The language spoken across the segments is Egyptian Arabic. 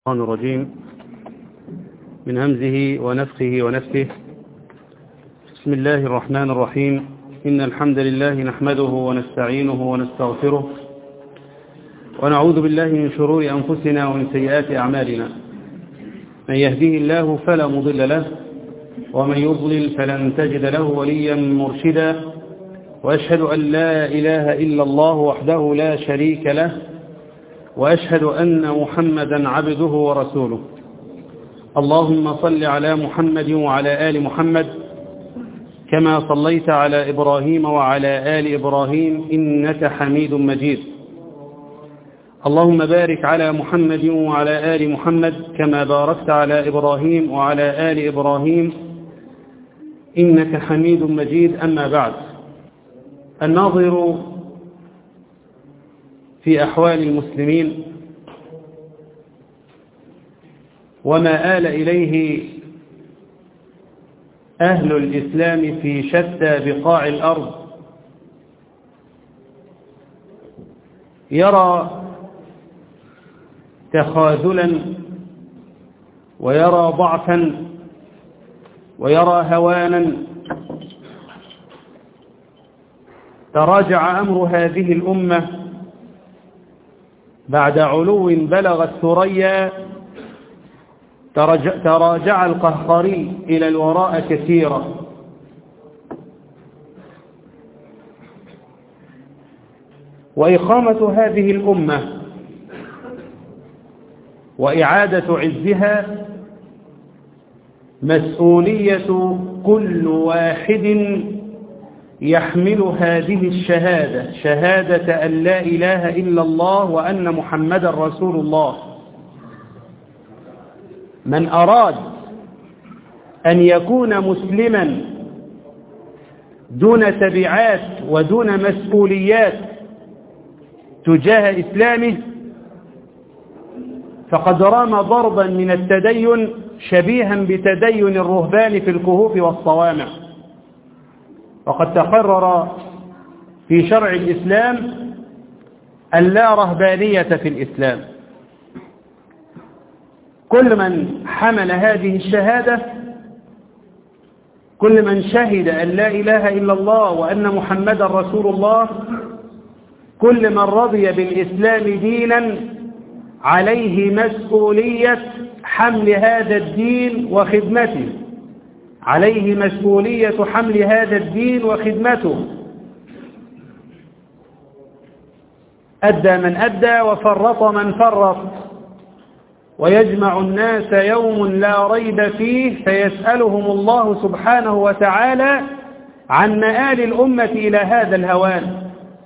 الشيطان الرجيم من همزه ونفخه ونفثه بسم الله الرحمن الرحيم إن الحمد لله نحمده ونستعينه ونستغفره ونعوذ بالله من شرور أنفسنا ومن سيئات أعمالنا من يهديه الله فلا مضل له ومن يضلل فلن تجد له وليا مرشدا وأشهد أن لا إله إلا الله وحده لا شريك له وأشهد أن محمدا عبده ورسوله اللهم صل على محمد وعلى آل محمد كما صليت على إبراهيم وعلى آل إبراهيم إنك حميد مجيد اللهم بارك على محمد وعلى آل محمد كما باركت على إبراهيم وعلى آل إبراهيم إنك حميد مجيد أما بعد الناظر في أحوال المسلمين وما آل إليه أهل الإسلام في شتى بقاع الأرض يرى تخاذلا ويرى ضعفا ويرى هوانا تراجع أمر هذه الأمة بعد علو بلغ الثريا تراجع القهقري إلى الوراء كثيرا وإقامة هذه الأمة وإعادة عزها مسؤولية كل واحد يحمل هذه الشهادة شهادة أن لا إله إلا الله وأن محمد رسول الله من أراد أن يكون مسلما دون تبعات ودون مسؤوليات تجاه إسلامه فقد رام ضربا من التدين شبيها بتدين الرهبان في الكهوف والصوامع وقد تقرر في شرع الإسلام أن لا رهبانية في الإسلام كل من حمل هذه الشهادة كل من شهد أن لا إله إلا الله وأن محمد رسول الله كل من رضي بالإسلام دينا عليه مسؤولية حمل هذا الدين وخدمته عليه مسؤولية حمل هذا الدين وخدمته أدى من أدى وفرط من فرط ويجمع الناس يوم لا ريب فيه فيسألهم الله سبحانه وتعالى عن مآل الأمة إلى هذا الهوان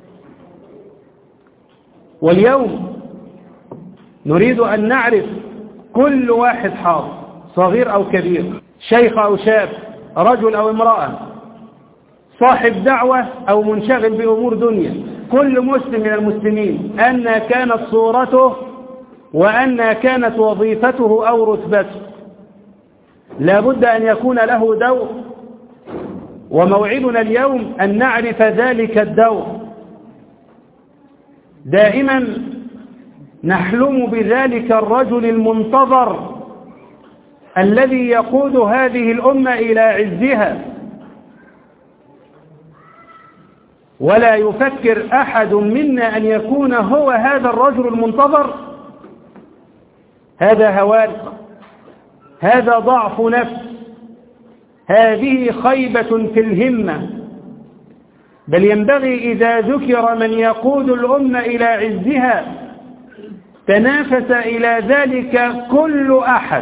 واليوم نريد أن نعرف كل واحد حاضر صغير أو كبير شيخ أو شاب رجل أو امرأة صاحب دعوة أو منشغل بأمور دنيا كل مسلم من المسلمين أن كانت صورته وأن كانت وظيفته أو رتبته لا بد أن يكون له دور وموعدنا اليوم أن نعرف ذلك الدور دائما نحلم بذلك الرجل المنتظر الذي يقود هذه الأمة إلى عزها ولا يفكر أحد منا أن يكون هو هذا الرجل المنتظر هذا هوان هذا ضعف نفس هذه خيبة في الهمة بل ينبغي إذا ذكر من يقود الأمة إلى عزها تنافس إلى ذلك كل أحد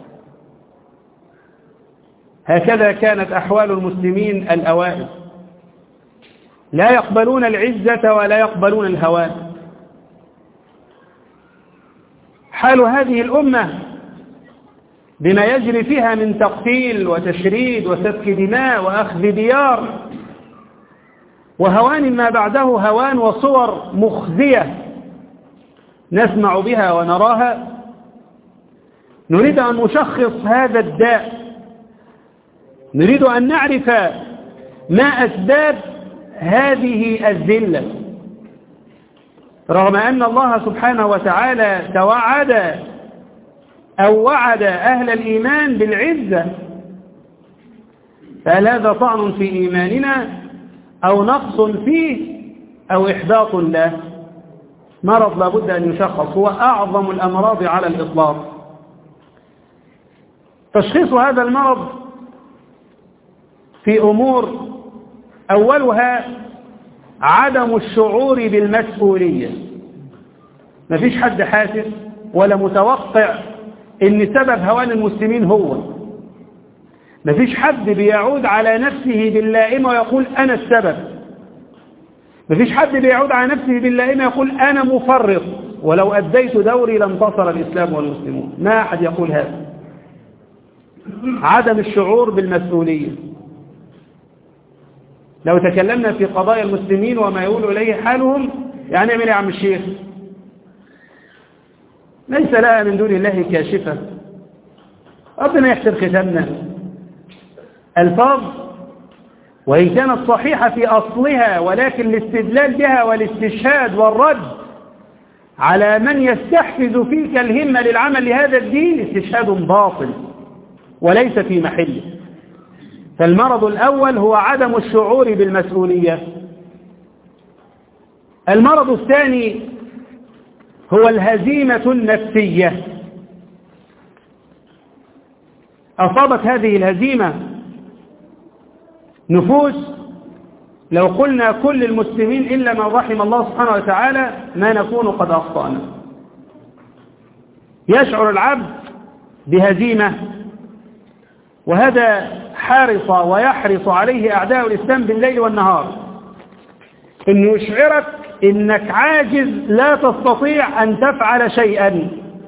هكذا كانت أحوال المسلمين الأوائل لا يقبلون العزة ولا يقبلون الهوان حال هذه الأمة بما يجري فيها من تقتيل وتشريد وسفك دماء وأخذ ديار وهوان ما بعده هوان وصور مخزية نسمع بها ونراها نريد أن نشخص هذا الداء نريد أن نعرف ما أسباب هذه الذلة رغم أن الله سبحانه وتعالى توعد أو وعد أهل الإيمان بالعزة فهل هذا طعن في إيماننا أو نقص فيه أو إحباط له مرض لابد أن يشخص هو أعظم الأمراض على الإطلاق تشخيص هذا المرض في أمور أولها عدم الشعور بالمسؤولية ما فيش حد حاسس ولا متوقع ان سبب هوان المسلمين هو ما فيش حد بيعود على نفسه باللائمة ويقول أنا السبب ما فيش حد بيعود على نفسه باللائمة يقول أنا مفرط ولو أديت دوري لانتصر الإسلام والمسلمون ما أحد يقول هذا عدم الشعور بالمسؤولية لو تكلمنا في قضايا المسلمين وما يقول إليه حالهم يعني اعمل يا عم الشيخ ليس لها من دون الله كاشفة ربنا يحسن ختامنا الفاظ وإن كانت صحيحة في أصلها ولكن الاستدلال بها والاستشهاد والرد على من يستحفز فيك الهمة للعمل لهذا الدين استشهاد باطل وليس في محله فالمرض الأول هو عدم الشعور بالمسؤولية المرض الثاني هو الهزيمة النفسية أصابت هذه الهزيمة نفوس لو قلنا كل المسلمين إلا من رحم الله سبحانه وتعالى ما نكون قد أخطأنا يشعر العبد بهزيمة وهذا حارص ويحرص عليه أعداء الإسلام بالليل والنهار إنه يشعرك إنك عاجز لا تستطيع أن تفعل شيئا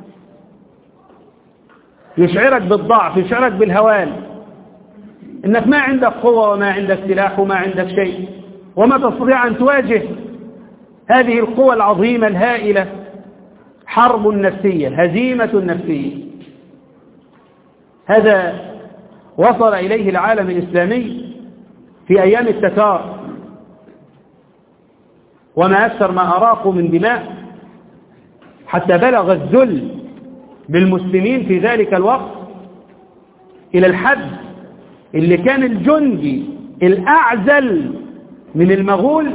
يشعرك بالضعف يشعرك بالهوان إنك ما عندك قوة وما عندك سلاح وما عندك شيء وما تستطيع أن تواجه هذه القوى العظيمة الهائلة حرب نفسية هزيمة نفسية هذا وصل إليه العالم الإسلامي في أيام التتار وما أكثر ما أراقوا من دماء حتى بلغ الذل بالمسلمين في ذلك الوقت إلى الحد اللي كان الجندي الأعزل من المغول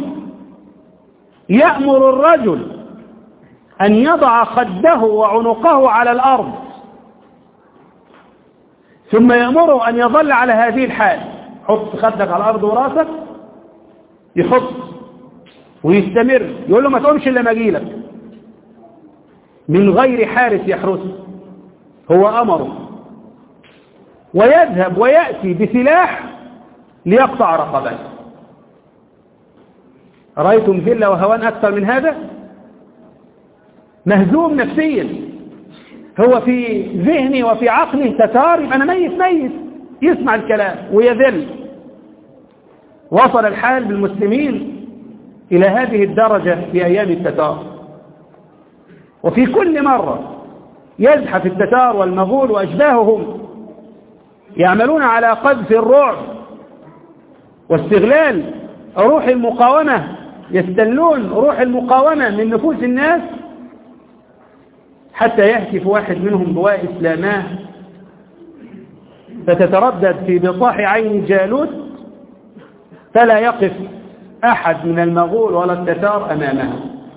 يأمر الرجل أن يضع خده وعنقه على الأرض ثم يأمره أن يظل على هذه الحال حط خدك على الأرض وراسك يحط ويستمر يقول له ما تقومش إلا ما أجيلك من غير حارس يحرسه هو أمره ويذهب ويأتي بسلاح ليقطع رقبته رأيتم ذلة وهوان أكثر من هذا مهزوم نفسيا هو في ذهني وفي عقلي تتار يبقى أنا ميت ميت يسمع الكلام ويذل وصل الحال بالمسلمين إلى هذه الدرجة في أيام التتار وفي كل مرة يزحف التتار والمغول وأشباههم يعملون على قذف الرعب واستغلال روح المقاومة يستلون روح المقاومة من نفوس الناس حتى يهتف واحد منهم بواء إسلاماه فتتردد في بطاح عين جالوت فلا يقف أحد من المغول ولا التتار أمامها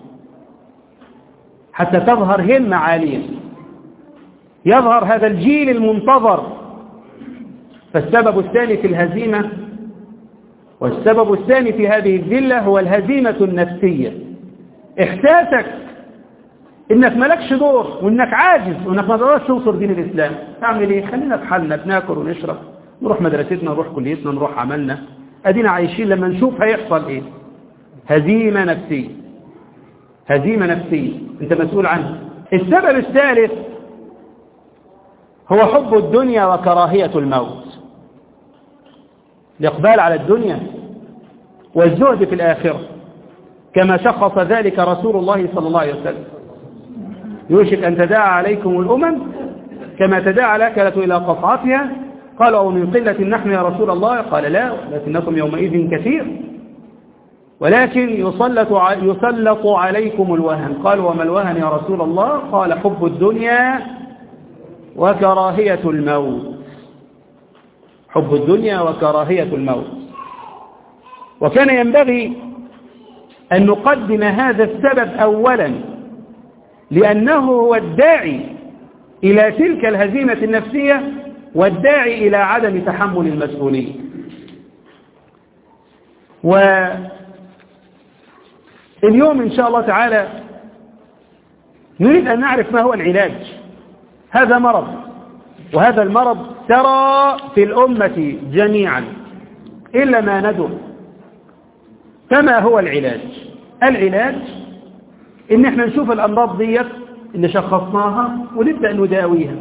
حتى تظهر همة عالية يظهر هذا الجيل المنتظر فالسبب الثاني في الهزيمة والسبب الثاني في هذه الذلة هو الهزيمة النفسية إحساسك إنك ملكش دور وإنك عاجز وإنك ما تقدرش تنصر دين الإسلام تعمل إيه خلينا في حالنا بناكل ونشرب نروح مدرستنا نروح كليتنا نروح عملنا أدينا عايشين لما نشوف هيحصل إيه هزيمة نفسية هزيمة نفسية أنت مسؤول عنها السبب الثالث هو حب الدنيا وكراهية الموت الإقبال على الدنيا والزهد في الآخرة كما شخص ذلك رسول الله صلى الله عليه وسلم يوشك أن تداعى عليكم الأمم كما تداعى الأكلة إلى قطعتها قال أو من قلة نحن يا رسول الله قال لا لكنكم يومئذ كثير ولكن يسلط يسلط عليكم الوهن قال وما الوهن يا رسول الله قال حب الدنيا وكراهية الموت حب الدنيا وكراهية الموت وكان ينبغي أن نقدم هذا السبب أولا لأنه هو الداعي إلى تلك الهزيمة النفسية والداعي إلى عدم تحمل المسؤولية واليوم إن شاء الله تعالى نريد أن نعرف ما هو العلاج هذا مرض وهذا المرض ترى في الأمة جميعا إلا ما ندر فما هو العلاج العلاج إن احنا نشوف الأمراض ديت اللي شخصناها ونبدأ نداويها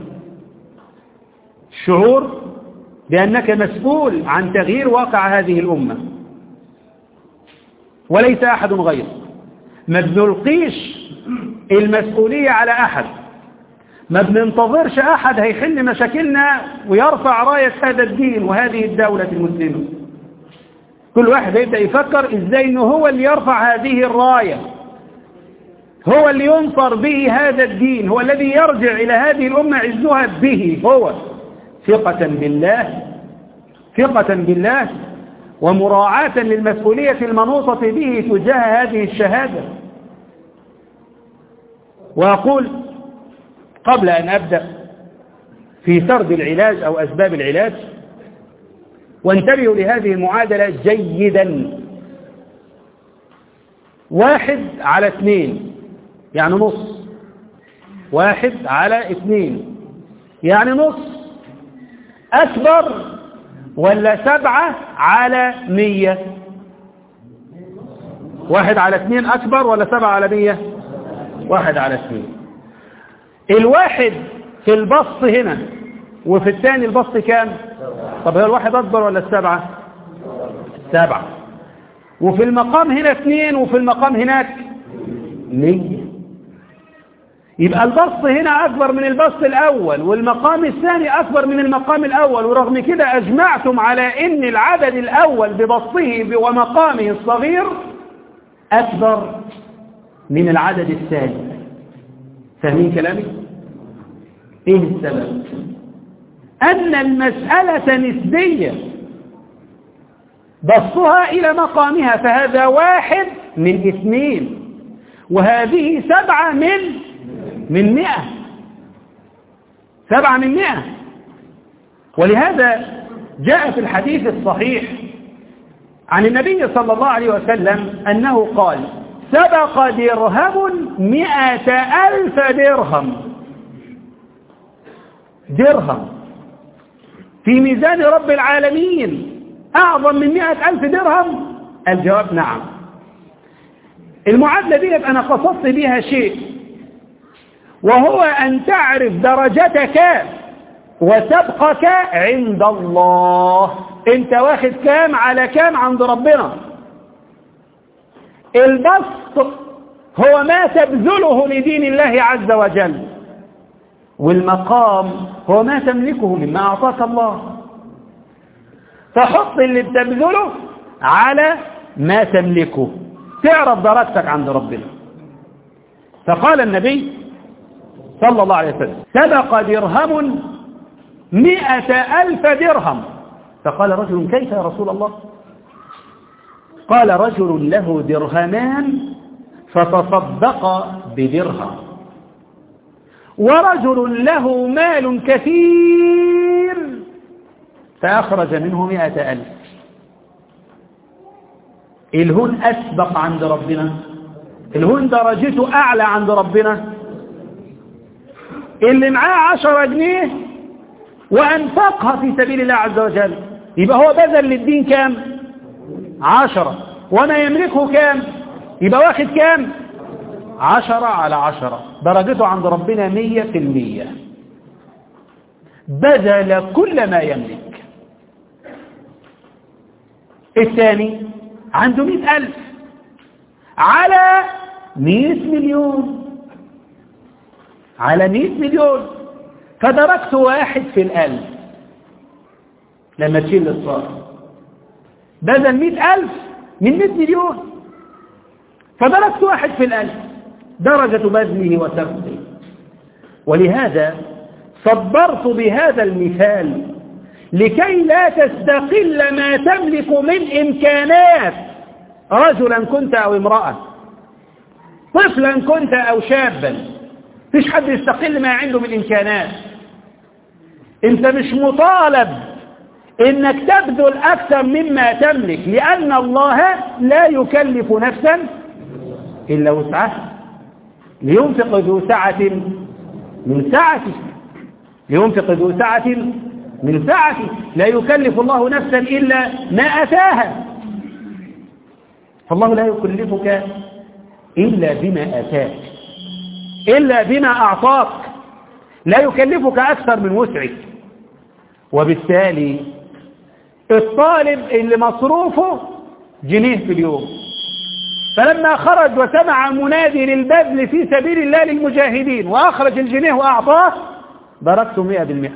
الشعور بأنك مسؤول عن تغيير واقع هذه الأمة وليس أحد غير ما بنلقيش المسؤولية على أحد ما بننتظرش أحد هيحل مشاكلنا ويرفع راية هذا الدين وهذه الدولة المسلمة كل واحد يبدأ يفكر إزاي إنه هو اللي يرفع هذه الراية هو اللي ينصر به هذا الدين هو الذي يرجع إلى هذه الأمة عزها به هو ثقة بالله ثقة بالله ومراعاة للمسؤولية المنوطة به تجاه هذه الشهادة وأقول قبل أن أبدأ في سرد العلاج أو أسباب العلاج وانتبهوا لهذه المعادلة جيدا واحد على اثنين يعني نص واحد على اثنين يعني نص أكبر ولا سبعة على مية واحد على اثنين أكبر ولا سبعة على مية واحد على اثنين الواحد في البسط هنا وفي الثاني البسط كام طب هو الواحد أكبر ولا السبعة سبعة وفي المقام هنا اثنين وفي المقام هناك مية يبقى البسط هنا أكبر من البسط الأول والمقام الثاني أكبر من المقام الأول ورغم كده أجمعتم على أن العدد الأول ببسطه ومقامه الصغير أكبر من العدد الثاني فاهمين كلامي؟ إيه السبب؟ أن المسألة نسبية بسطها إلى مقامها فهذا واحد من اثنين وهذه سبعة من من مئة سبعة من مئة ولهذا جاء في الحديث الصحيح عن النبي صلى الله عليه وسلم أنه قال سبق درهم مئة ألف درهم درهم في ميزان رب العالمين أعظم من مئة ألف درهم الجواب نعم المعادلة دي أنا قصدت بها شيء وهو أن تعرف درجتك وسبقك عند الله انت واخد كام على كام عند ربنا البسط هو ما تبذله لدين الله عز وجل والمقام هو ما تملكه مما أعطاك الله فحط اللي بتبذله على ما تملكه تعرف درجتك عند ربنا فقال النبي صلى الله عليه وسلم سبق درهم مئة ألف درهم فقال رجل كيف يا رسول الله قال رجل له درهمان فتصدق بدرهم ورجل له مال كثير فأخرج منه مئة ألف الهون أسبق عند ربنا الهون درجته أعلى عند ربنا اللي معاه عشرة جنيه وأنفقها في سبيل الله عز وجل يبقى هو بذل للدين كام عشرة وما يملكه كام يبقى واخد كام عشرة على عشرة درجته عند ربنا مية في المية بذل كل ما يملك الثاني عنده مئة ألف على مئة مليون على مئة مليون فدركت واحد في الألف لما تشيل الصار بذل مئة ألف من مئة مليون فدركت واحد في الألف درجة بذله وسبقه ولهذا صبرت بهذا المثال لكي لا تستقل ما تملك من إمكانات رجلا كنت أو امرأة طفلا كنت أو شابا فيش حد يستقل ما عنده من إمكانات انت مش مطالب انك تبذل اكثر مما تملك لان الله لا يكلف نفسا الا وسعها لينفق ذو سعة من سعته لينفق ذو سعة من سعته لا يكلف الله نفسا إلا ما أتاها فالله لا يكلفك إلا بما أتاك إلا بما أعطاك لا يكلفك أكثر من وسعك وبالتالي الطالب اللي مصروفه جنيه في اليوم فلما خرج وسمع منادي للبذل في سبيل الله للمجاهدين وأخرج الجنيه وأعطاه باركته مئة بالمئة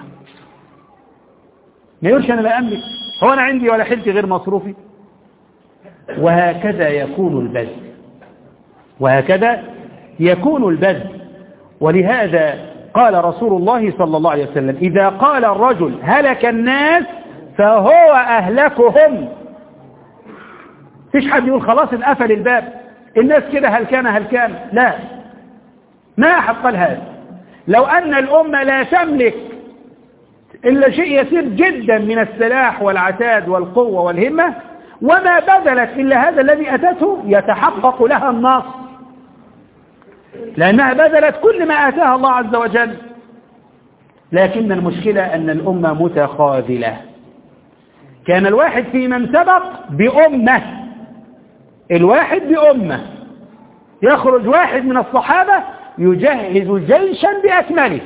ما يقولش أنا لا أملك هو أنا عندي ولا حلتي غير مصروفي وهكذا يكون البذل وهكذا يكون البذل ولهذا قال رسول الله صلى الله عليه وسلم إذا قال الرجل هلك الناس فهو أهلكهم فيش حد يقول خلاص انقفل الباب الناس كده هلكانة هلكان لا ما أحد قال هذا لو أن الأمة لا تملك إلا شيء يسير جدا من السلاح والعتاد والقوة والهمة وما بذلت إلا هذا الذي أتته يتحقق لها النصر لأنها بذلت كل ما آتاها الله عز وجل لكن المشكلة أن الأمة متخاذلة كان الواحد في من سبق بأمة الواحد بأمة يخرج واحد من الصحابة يجهز جيشا بأكمله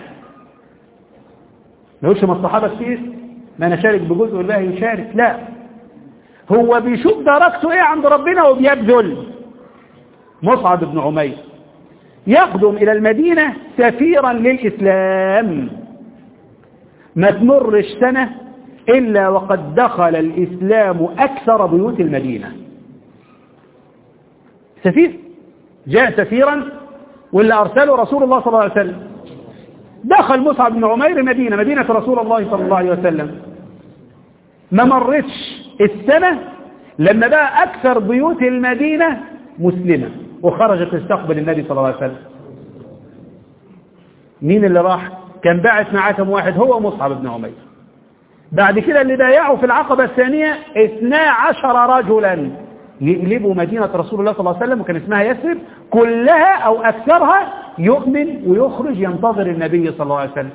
ما يقولش ما الصحابة كتير ما أنا شارك بجزء والله يشارك لا هو بيشوف درجته ايه عند ربنا وبيبذل مصعب بن عمير يقدم إلى المدينة سفيرا للإسلام ما تمرش سنة إلا وقد دخل الإسلام أكثر بيوت المدينة سفير جاء سفيرا واللي أرسله رسول الله صلى الله عليه وسلم دخل مصعب بن عمير مدينة مدينة رسول الله صلى الله عليه وسلم ما مرتش السنة لما بقى أكثر بيوت المدينة مسلمة وخرجت تستقبل النبي صلى الله عليه وسلم مين اللي راح كان باعث معاه كم واحد هو مصعب بن عمير بعد كده اللي بايعوا في العقبة الثانية اثنا عشر رجلا يقلبوا مدينة رسول الله صلى الله عليه وسلم وكان اسمها يثرب كلها أو أكثرها يؤمن ويخرج ينتظر النبي صلى الله عليه وسلم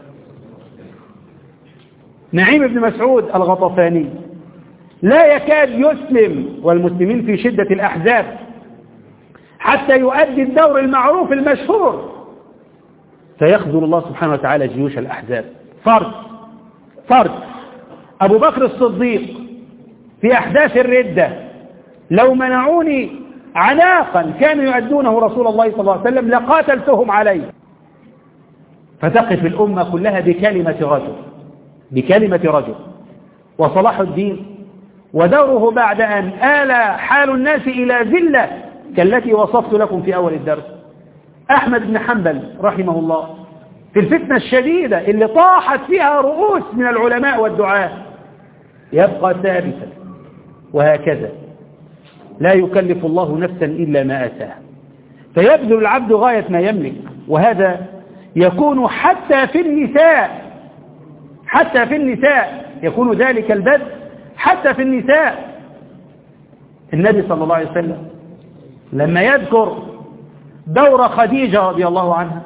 نعيم بن مسعود الغطفاني لا يكاد يسلم والمسلمين في شدة الأحزاب حتى يؤدي الدور المعروف المشهور فيخذل الله سبحانه وتعالى جيوش الأحزاب فرد فرد أبو بكر الصديق في أحداث الردة لو منعوني عناقا كانوا يؤدونه رسول الله صلى الله عليه وسلم لقاتلتهم عليه فتقف الأمة كلها بكلمة رجل بكلمة رجل وصلاح الدين ودوره بعد أن آل حال الناس إلى ذلة كالتي وصفت لكم في أول الدرس أحمد بن حنبل رحمه الله في الفتنة الشديدة اللي طاحت فيها رؤوس من العلماء والدعاة يبقى ثابتا وهكذا لا يكلف الله نفسا إلا ما أتاه فيبذل العبد غاية ما يملك وهذا يكون حتى في النساء حتى في النساء يكون ذلك البذل حتى في النساء النبي صلى الله عليه وسلم لما يذكر دور خديجة رضي الله عنها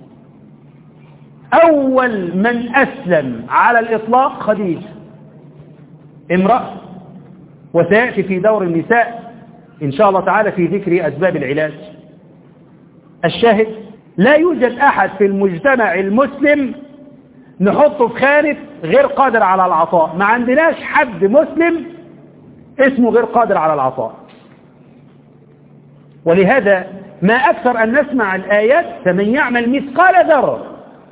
أول من أسلم على الإطلاق خديجة امرأة وسيأتي في دور النساء إن شاء الله تعالى في ذكر أسباب العلاج الشاهد لا يوجد أحد في المجتمع المسلم نحطه في خانة غير قادر على العطاء ما عندناش حد مسلم اسمه غير قادر على العطاء ولهذا ما أكثر أن نسمع الآيات فمن يعمل مثقال ذرة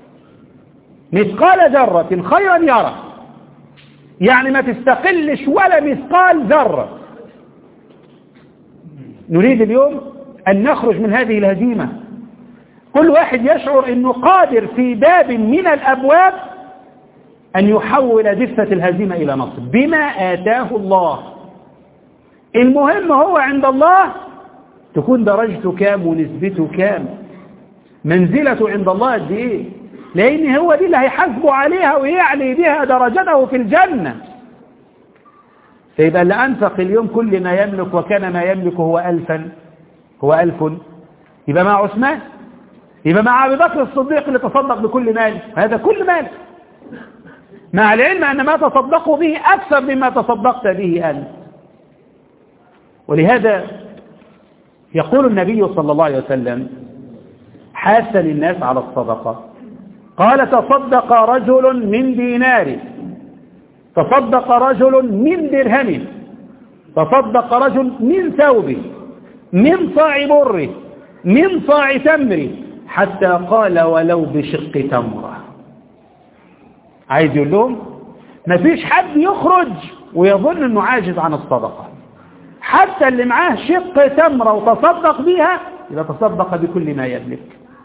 مثقال ذرة خيرا يرى يعني ما تستقلش ولا مثقال ذرة نريد اليوم أن نخرج من هذه الهزيمة كل واحد يشعر أنه قادر في باب من الأبواب أن يحول دفة الهزيمة إلى نصر بما آتاه الله المهم هو عند الله تكون درجته كام ونسبته كام منزلته عند الله قد ايه لان هو دي اللي هيحاسبه عليها ويعلي بها درجته في الجنة فيبقى اللي أنفق اليوم كل ما يملك وكان ما يملك هو ألفا هو ألف يبقى مع عثمان يبقى مع أبي بكر الصديق اللي تصدق بكل مال هذا كل مال مع العلم أن ما تصدقوا به أكثر مما تصدقت به أنت ولهذا يقول النبي صلى الله عليه وسلم حاثا الناس على الصدقة قال تصدق رجل من دينار تصدق رجل من درهم تصدق رجل من ثوب من صاع بر من صاع تمر حتى قال ولو بشق تمرة عايز يقول لهم ما فيش حد يخرج ويظن انه عاجز عن الصدقة حتى اللي معاه شق تمرة وتصدق بها يبقى تصدق بكل ما يملك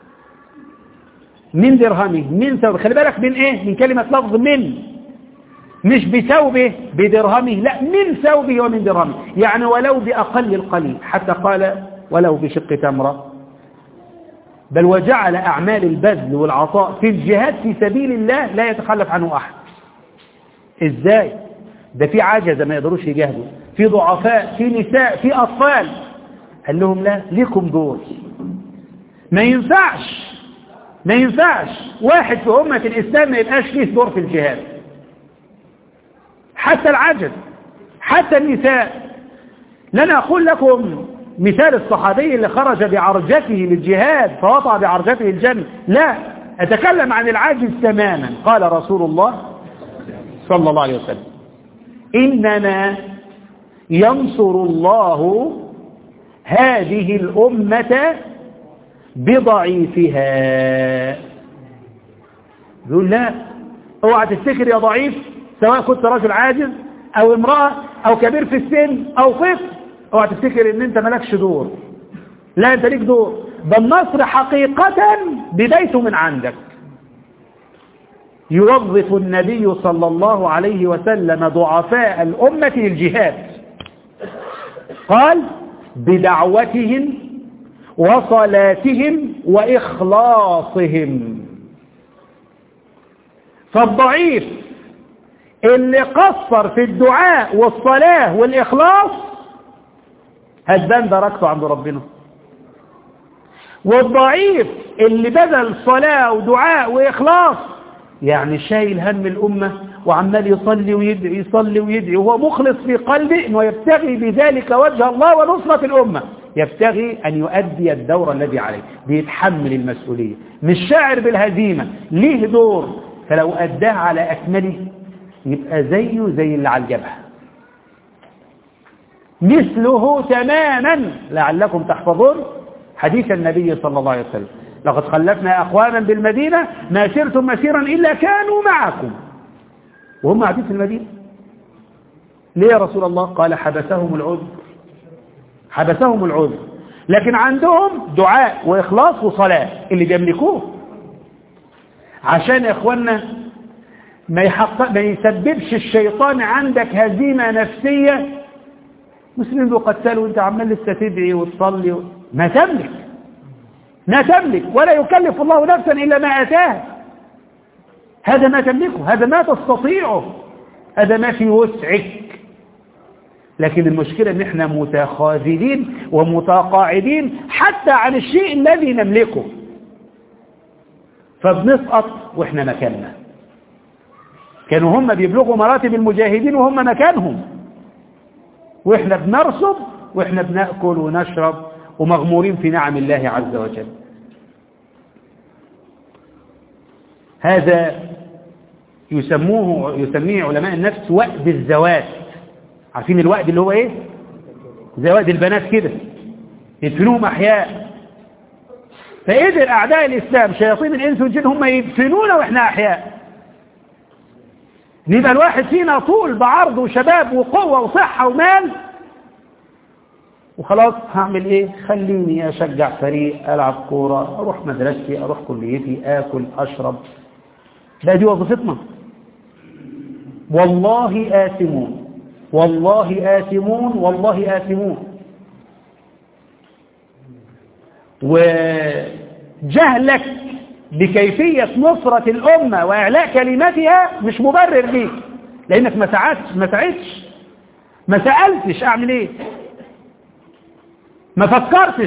من درهمه من ثوبه خلي بالك من ايه من كلمة لفظ من مش بثوبه بدرهمه لا من ثوبه ومن درهمه يعني ولو بأقل القليل حتى قال ولو بشق تمرة بل وجعل أعمال البذل والعطاء في الجهاد في سبيل الله لا يتخلف عنه أحد إزاي ده في عجزة ما يقدروش يجاهدوا في ضعفاء في نساء في أطفال قال لهم لا ليكم دور ما ينفعش ما ينفعش واحد في أمة الإسلام ما يبقاش فيه دور في الجهاد حتى العجز حتى النساء لن أقول لكم مثال الصحابي اللي خرج بعرجته للجهاد فوضع بعرجته الجنة لا أتكلم عن العاجز تماما قال رسول الله صلى الله عليه وسلم إنما ينصر الله هذه الأمة بضعيفها يقول لا اوعى تفتكر يا ضعيف سواء كنت رجل عاجز او امرأة او كبير في السن او طفل اوعى تفتكر ان انت مالكش دور لا انت ليك دور ده النصر حقيقة بدايته من عندك يوظف النبي صلى الله عليه وسلم ضعفاء الأمة للجهاد قال بدعوتهم وصلاتهم وإخلاصهم فالضعيف اللي قصر في الدعاء والصلاة والإخلاص هتبان درجته عند ربنا والضعيف اللي بذل صلاة ودعاء وإخلاص يعني شايل هم الأمة وعمال يصلي ويدعي يصلي ويدعي وهو مخلص في قلبه انه يبتغي بذلك وجه الله ونصرة الأمة يبتغي أن يؤدي الدور الذي عليه بيتحمل المسؤولية مش شاعر بالهزيمة ليه دور فلو أداه على أكمله يبقى زيه زي اللي على الجبهة مثله تماما لعلكم تحفظون حديث النبي صلى الله عليه وسلم لقد خلفنا أقواما بالمدينة ما سرتم مسيرا إلا كانوا معكم وهم قاعدين في المدينة ليه يا رسول الله قال حبسهم العذر حبسهم العذر لكن عندهم دعاء وإخلاص وصلاة اللي بيملكوه عشان يا إخوانا ما, يحقق ما يسببش الشيطان عندك هزيمة نفسية مسلمين بيقتلوا وانت عمال لسه تدعي وتصلي و... ما تملك ما تملك ولا يكلف الله نفسا إلا ما أتاها هذا ما تملكه هذا ما تستطيعه هذا ما في وسعك لكن المشكلة ان احنا متخاذلين ومتقاعدين حتى عن الشيء الذي نملكه فبنسقط واحنا مكاننا كانوا هم بيبلغوا مراتب المجاهدين وهم مكانهم واحنا بنرصد واحنا بنأكل ونشرب ومغمورين في نعم الله عز وجل هذا يسموه يسميه علماء النفس وأد الزواج عارفين الوأد اللي هو ايه زي وأد البنات كده يدفنوهم أحياء فقدر أعداء الإسلام شياطين الإنس والجن هم يدفنونا وإحنا أحياء نبقى الواحد فينا طول بعرض وشباب وقوة وصحة ومال وخلاص هعمل ايه خليني اشجع فريق العب كورة اروح مدرستي اروح كليتي اكل اشرب لا دي وظيفتنا والله آثمون والله آثمون والله آثمون وجهلك بكيفية نصرة الأمة وإعلاء كلمتها مش مبرر ليك لأنك ما ساعدتش ما ساعدتش ما سألتش أعمل إيه ما فكرتش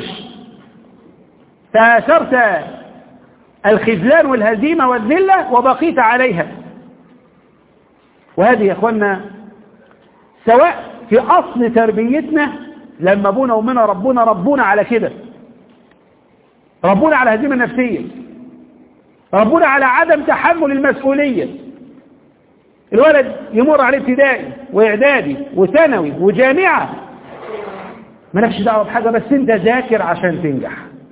تأثرت الخذلان والهزيمة والذلة وبقيت عليها وهذه يا أخوانا سواء في أصل تربيتنا لما أبونا ومنا ربنا ربونا على كده ربونا على هزيمة نفسية ربونا على عدم تحمل المسؤولية الولد يمر عليه ابتدائي واعدادي وثانوي وجامعة مالكش دعوه بحاجة بس انت ذاكر عشان تنجح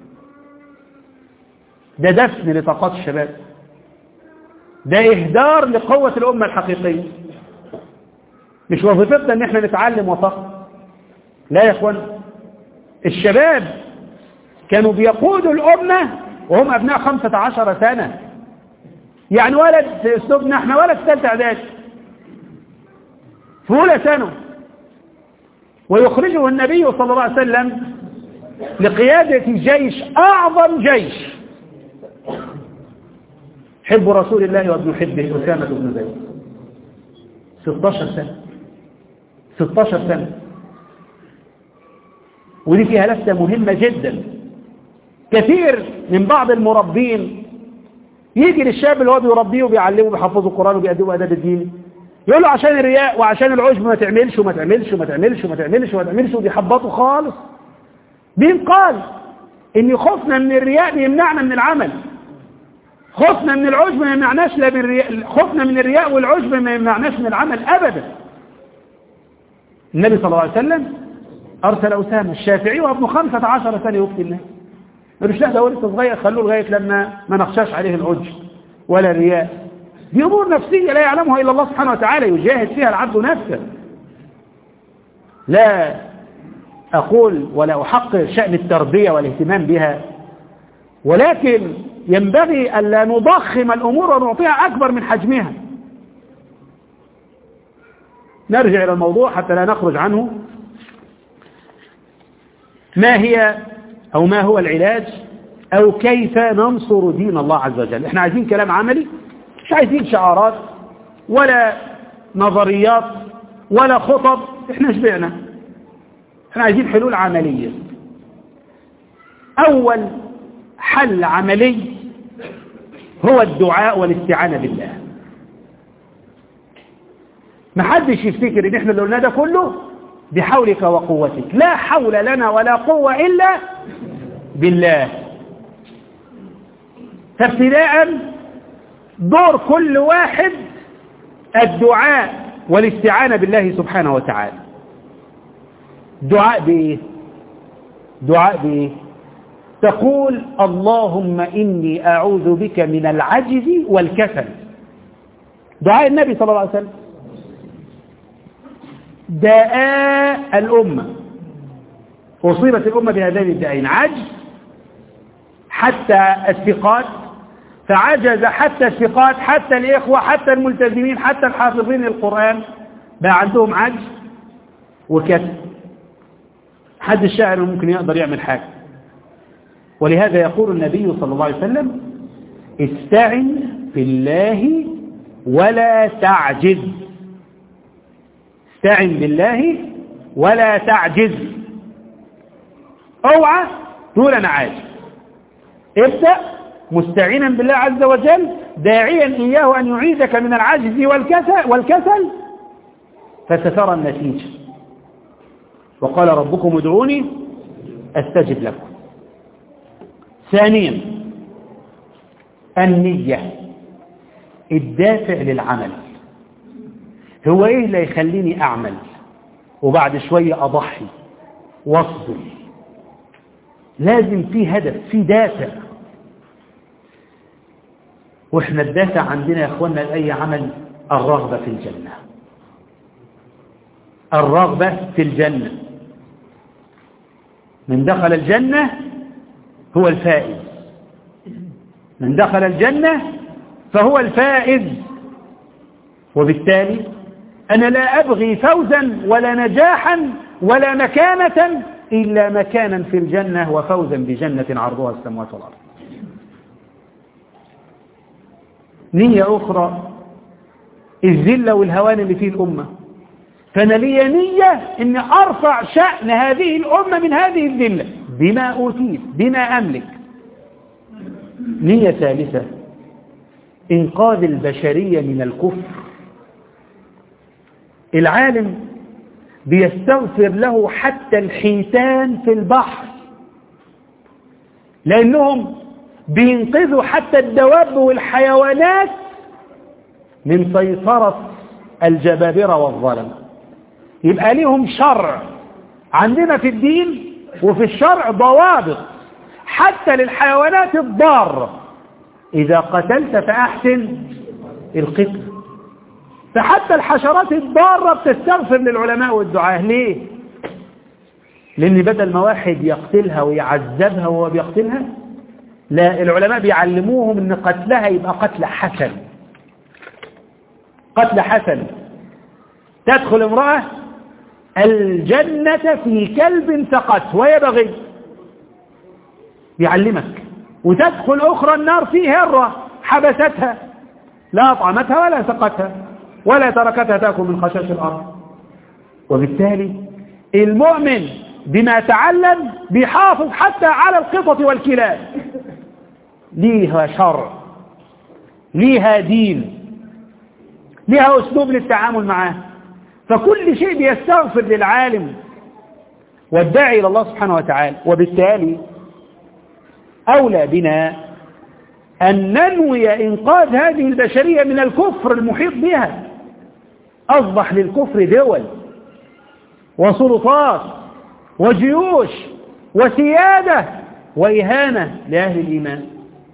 ده دفن لطاقات الشباب ده اهدار لقوة الأمة الحقيقية مش وظيفتنا ان احنا نتعلم وفقط لا يا اخوان الشباب كانوا بيقودوا الأمة وهم أبناء خمسة عشر سنة يعني ولد في أسلوبنا احنا ولد في ثالثة إعداد في أولى ثانوي ويخرجه النبي صلى الله عليه وسلم لقيادة جيش أعظم جيش حب رسول الله وابن حبه أسامة بن زيد 16 سنة 16 سنة ودي فيها لفتة مهمة جدا كثير من بعض المربين يجي للشاب اللي هو بيربيه وبيعلمه وبيحفظه القرآن وبيأدبه أداب الدين يقول له عشان الرياء وعشان العجب ما تعملش وما تعملش وما تعملش وما تعملش وما تعملش وبيحبطه خالص مين قال ان خوفنا من الرياء بيمنعنا من العمل خوفنا من العجب ما يمنعناش لا بالرياء خوفنا من الرياء والعجب ما يمنعناش من العمل ابدا النبي صلى الله عليه وسلم ارسل اسامه الشافعي وابن خمسة عشر سنه يفتي الناس ملوش لا ده لسه صغير خلوه لغايه لما ما نخشاش عليه العجب ولا الرياء دي امور نفسيه لا يعلمها الا الله سبحانه وتعالى يجاهد فيها العبد نفسه لا اقول ولا احقر شان التربيه والاهتمام بها ولكن ينبغي الا نضخم الامور ونعطيها اكبر من حجمها نرجع الى الموضوع حتى لا نخرج عنه ما هي أو ما هو العلاج أو كيف ننصر دين الله عز وجل احنا عايزين كلام عملي مش عايزين شعارات ولا نظريات ولا خطب احنا شبعنا احنا عايزين حلول عملية أول حل عملي هو الدعاء والاستعانة بالله ما حدش يفتكر ان احنا اللي قلنا ده كله بحولك وقوتك لا حول لنا ولا قوة إلا بالله فابتداء دور كل واحد الدعاء والاستعانة بالله سبحانه وتعالى دعاء بإيه دعاء بإيه تقول اللهم إني أعوذ بك من العجز والكسل دعاء النبي صلى الله عليه وسلم داء الأمة أصيبت الأمة بهذين الدائين عجز حتى الثقات فعجز حتى الثقات حتى الإخوة حتى الملتزمين حتى الحافظين للقرآن بقى عندهم عجز وكسل حد الشاعر ممكن يقدر يعمل حاجة ولهذا يقول النبي صلى الله عليه وسلم استعن بالله ولا تعجز استعن بالله ولا تعجز اوعى تقول انا عاجز ابدأ مستعينا بالله عز وجل داعيا إياه أن يعيذك من العجز والكسل, والكسل فسترى النتيجة وقال ربكم ادعوني استجب لكم ثانيا النية الدافع للعمل هو ايه اللي يخليني اعمل وبعد شوية اضحي واصبر لازم في هدف في دافع واحنا الدافع عندنا يا اخوانا لاي عمل الرغبة في الجنة الرغبة في الجنة من دخل الجنة هو الفائز من دخل الجنة فهو الفائز وبالتالي أنا لا أبغي فوزا ولا نجاحا ولا مكانة إلا مكانا في الجنة وفوزا بجنة عرضها السماوات والأرض نية أخرى الذلة والهوان اللي فيه الأمة فأنا لي نية أن أرفع شأن هذه الأمة من هذه الذلة بما أوتيت بما أملك نية ثالثة إنقاذ البشرية من الكفر العالم بيستغفر له حتى الحيتان في البحر لأنهم بينقذوا حتى الدواب والحيوانات من سيطرة الجبابرة والظلم يبقى لهم شرع عندنا في الدين وفي الشرع ضوابط حتى للحيوانات الضارة إذا قتلت فأحسن القتل فحتى الحشرات الضارة بتستغفر للعلماء والدعاة ليه؟ لأن بدل ما واحد يقتلها ويعذبها وهو بيقتلها لا العلماء بيعلموهم ان قتلها يبقى قتل حسن قتل حسن تدخل امرأة الجنة في كلب سقط وهي بغي يعلمك وتدخل أخرى النار في هرة حبستها لا أطعمتها ولا سقتها ولا تركتها تأكل من خشاش الأرض وبالتالي المؤمن بما تعلم بيحافظ حتى على القطط والكلاب ليها شرع ليها دين ليها أسلوب للتعامل معاه فكل شيء بيستغفر للعالم والداعي إلى الله سبحانه وتعالى وبالتالي أولى بنا أن ننوي إنقاذ هذه البشرية من الكفر المحيط بها أصبح للكفر دول وسلطات وجيوش وسيادة وإهانة لأهل الإيمان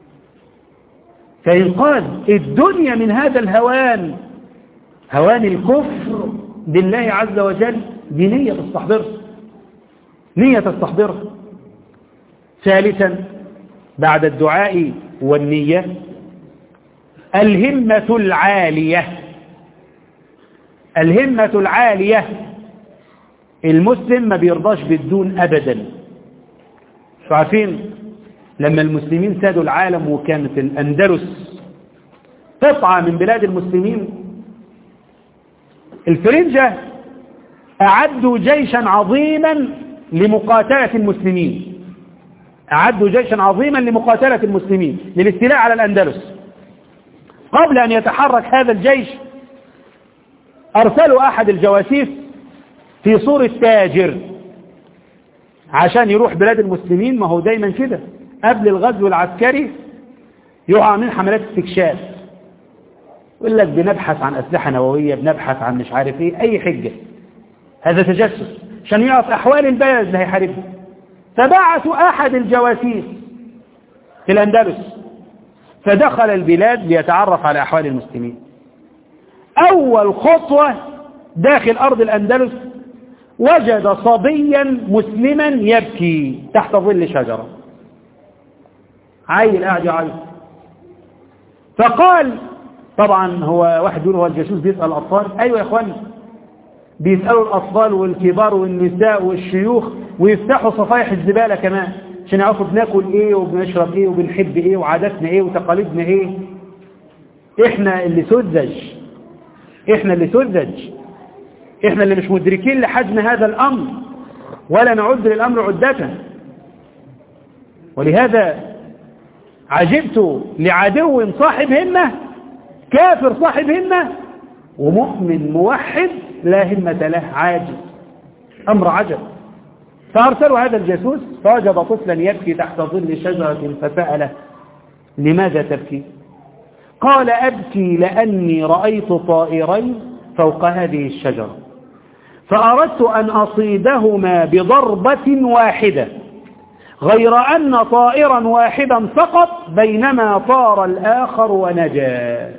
فإنقاذ الدنيا من هذا الهوان هوان الكفر بالله عز وجل دي نية تستحضره نية تستحضره ثالثا بعد الدعاء والنية الهمة العالية الهمة العالية المسلم ما بيرضاش بالدون أبدا عارفين لما المسلمين سادوا العالم وكانت الأندلس قطعة من بلاد المسلمين الفرنجة أعدوا جيشا عظيما لمقاتلة المسلمين أعدوا جيشا عظيما لمقاتلة المسلمين للاستيلاء على الأندلس قبل أن يتحرك هذا الجيش أرسلوا أحد الجواسيس في صورة تاجر عشان يروح بلاد المسلمين ما هو دايما كده قبل الغزو العسكري يقع من حملات استكشاف يقول لك بنبحث عن أسلحة نووية بنبحث عن مش عارف ايه أي حجة هذا تجسس عشان يعرف أحوال البلد اللي هيحاربها فبعثوا أحد الجواسيس في الأندلس فدخل البلاد ليتعرف على أحوال المسلمين أول خطوة داخل أرض الأندلس وجد صبيا مسلما يبكي تحت ظل شجرة عيل قاعد يعيط فقال طبعا هو واحد يقول هو الجاسوس بيسأل الأطفال أيوة يا إخواني بيسألوا الأطفال والكبار والنساء والشيوخ ويفتحوا صفايح الزبالة كمان عشان يعرفوا بناكل ايه وبنشرب ايه وبنحب ايه وعاداتنا ايه وتقاليدنا ايه احنا اللي سذج احنا اللي سذج احنا اللي مش مدركين لحجم هذا الامر ولا نعد للامر عدة ولهذا عجبت لعدو صاحب همة كافر صاحب همة ومؤمن موحد لا همة له عاجز امر عجب فأرسلوا هذا الجاسوس فوجد طفلا يبكي تحت ظل شجرة فسأله لماذا تبكي قال أبكي لأني رأيت طائرين فوق هذه الشجرة فأردت أن أصيدهما بضربة واحدة غير أن طائرا واحدا سقط بينما طار الآخر ونجا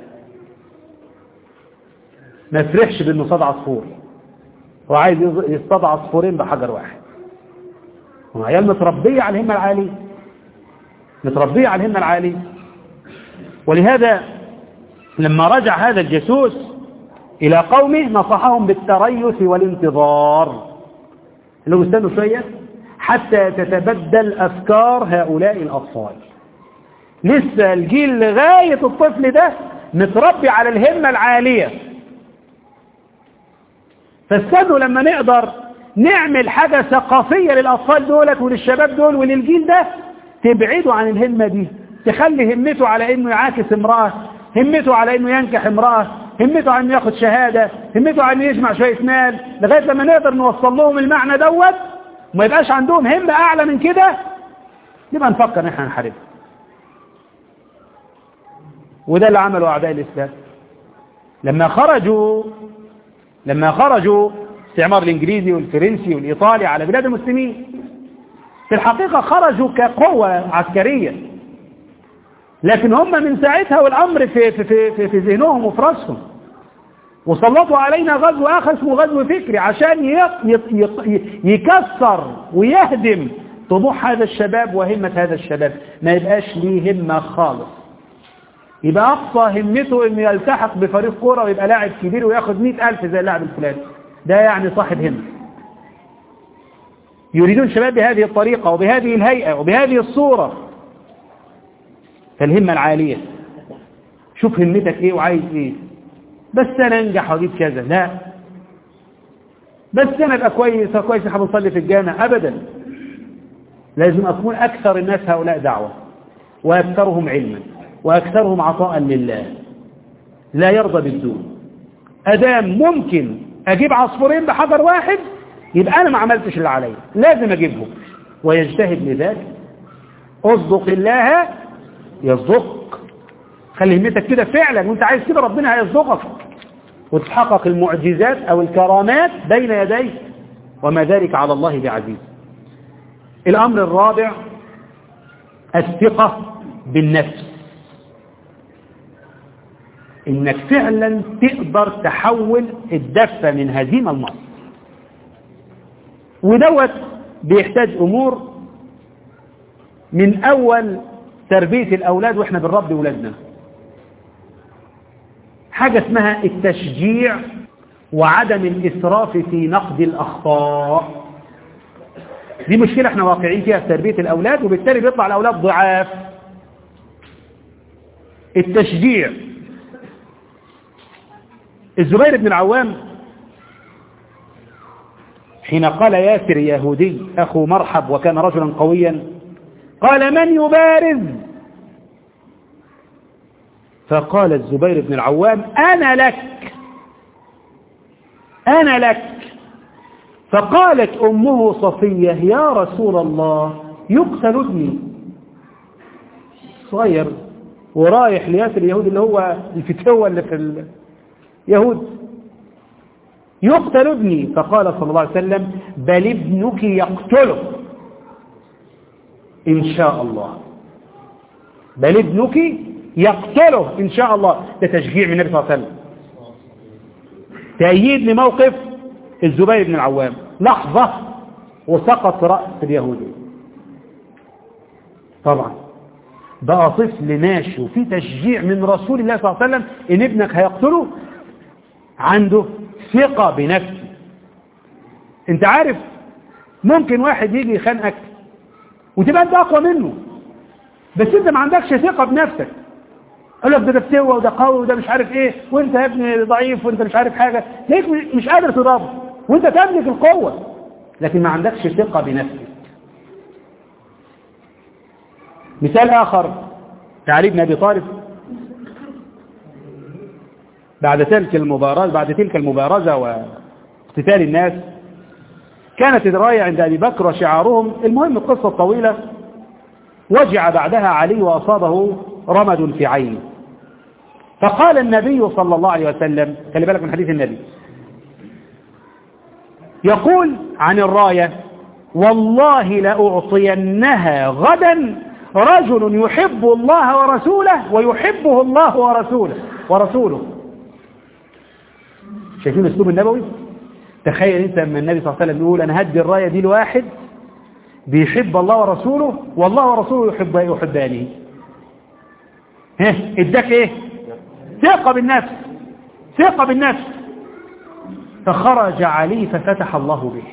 ما فرحش بأنه صد عصفور وعايز يصطاد عصفورين بحجر واحد وعيال متربية على الهمة العالية متربية على الهمة العالية ولهذا لما رجع هذا الجاسوس إلى قومه نصحهم بالتريث والانتظار لو استنوا شوية حتى تتبدل أفكار هؤلاء الأطفال لسه الجيل لغاية الطفل ده متربي على الهمة العالية فاستنوا لما نقدر نعمل حاجة ثقافية للأطفال دولت وللشباب دول وللجيل ده تبعدوا عن الهمة دي تخلي همته على انه يعاكس امرأة همته على انه ينكح امرأة همته على انه ياخد شهادة همته على انه يجمع شوية مال لغاية لما نقدر نوصل لهم المعنى دوت وما يبقاش عندهم همة اعلى من كده نبقى نفكر ان احنا نحاربها وده اللي عمله اعداء الاسلام لما خرجوا لما خرجوا استعمار الانجليزي والفرنسي والايطالي على بلاد المسلمين في الحقيقة خرجوا كقوة عسكرية لكن هم من ساعتها والأمر في, في, في, في ذهنهم وفي راسهم وسلطوا علينا غزو آخر اسمه غزو فكري عشان يكسر ويهدم طموح هذا الشباب وهمة هذا الشباب ما يبقاش ليه همة خالص يبقى أقصى همته إنه يلتحق بفريق كورة ويبقى لاعب كبير وياخد مئة ألف زي اللاعب الفلاني ده يعني صاحب همة يريدون شباب بهذه الطريقة وبهذه الهيئة وبهذه الصورة فالهمة العالية شوف همتك ايه وعايز ايه بس انا انجح واجيب كذا لا بس انا ابقى كويس كويس احب اصلي في الجامع ابدا لازم اكون اكثر الناس هؤلاء دعوة واكثرهم علما واكثرهم عطاء لله لا يرضى بالدون ادام ممكن اجيب عصفورين بحجر واحد يبقى انا ما عملتش اللي عليا لازم اجيبهم ويجتهد لذلك اصدق الله يصدق خلي همتك كده فعلا وانت عايز كده ربنا هيصدقك وتحقق المعجزات او الكرامات بين يديه وما ذلك على الله بعزيز الامر الرابع الثقة بالنفس انك فعلا تقدر تحول الدفة من هزيمة لنصر ودوت بيحتاج امور من اول تربية الاولاد واحنا بنربي اولادنا حاجة اسمها التشجيع وعدم الاسراف في نقد الاخطاء دي مشكلة احنا واقعين فيها في تربية الاولاد وبالتالي بيطلع الاولاد ضعاف التشجيع الزبير بن العوام حين قال ياسر يهودي أخو مرحب وكان رجلا قويا قال من يبارز فقال الزبير بن العوام أنا لك أنا لك فقالت أمه صفية يا رسول الله يقتل ابني صغير ورايح لياسر اليهود اللي هو الفتوة اللي في اليهود يقتل ابني فقال صلى الله عليه وسلم بل ابنك يقتله إن شاء الله بل ابنك يقتله إن شاء الله ده تشجيع من النبي صلى الله عليه وسلم تأييد لموقف الزبير بن العوام لحظة وسقط رأس اليهودي طبعا بقى طفل ماشي وفي تشجيع من رسول الله صلى الله عليه وسلم إن ابنك هيقتله عنده ثقة بنفسه انت عارف ممكن واحد يجي يخانقك وتبقى انت اقوى منه بس انت ما عندكش ثقة بنفسك يقول لك ده ده بتوى وده قوي وده مش عارف ايه وانت يا ابني ضعيف وانت مش عارف حاجة ليك مش قادر تضربه وانت تملك القوة لكن ما عندكش ثقة بنفسك مثال اخر علي بن ابي طالب بعد تلك المبارزة بعد تلك المبارزة واقتتال الناس كانت الراية عند أبي بكر وشعارهم المهم القصة الطويلة وجع بعدها علي وأصابه رمد في عينه فقال النبي صلى الله عليه وسلم خلي بالك من حديث النبي يقول عن الراية والله لأعطينها غدا رجل يحب الله ورسوله ويحبه الله ورسوله ورسوله شايفين الاسلوب النبوي تخيل انت لما النبي صلى الله عليه وسلم يقول انا هدي الرايه دي لواحد بيحب الله ورسوله والله ورسوله يحب يحبانه ها اداك ايه ثقه بالنفس ثقه بالنفس فخرج علي ففتح الله به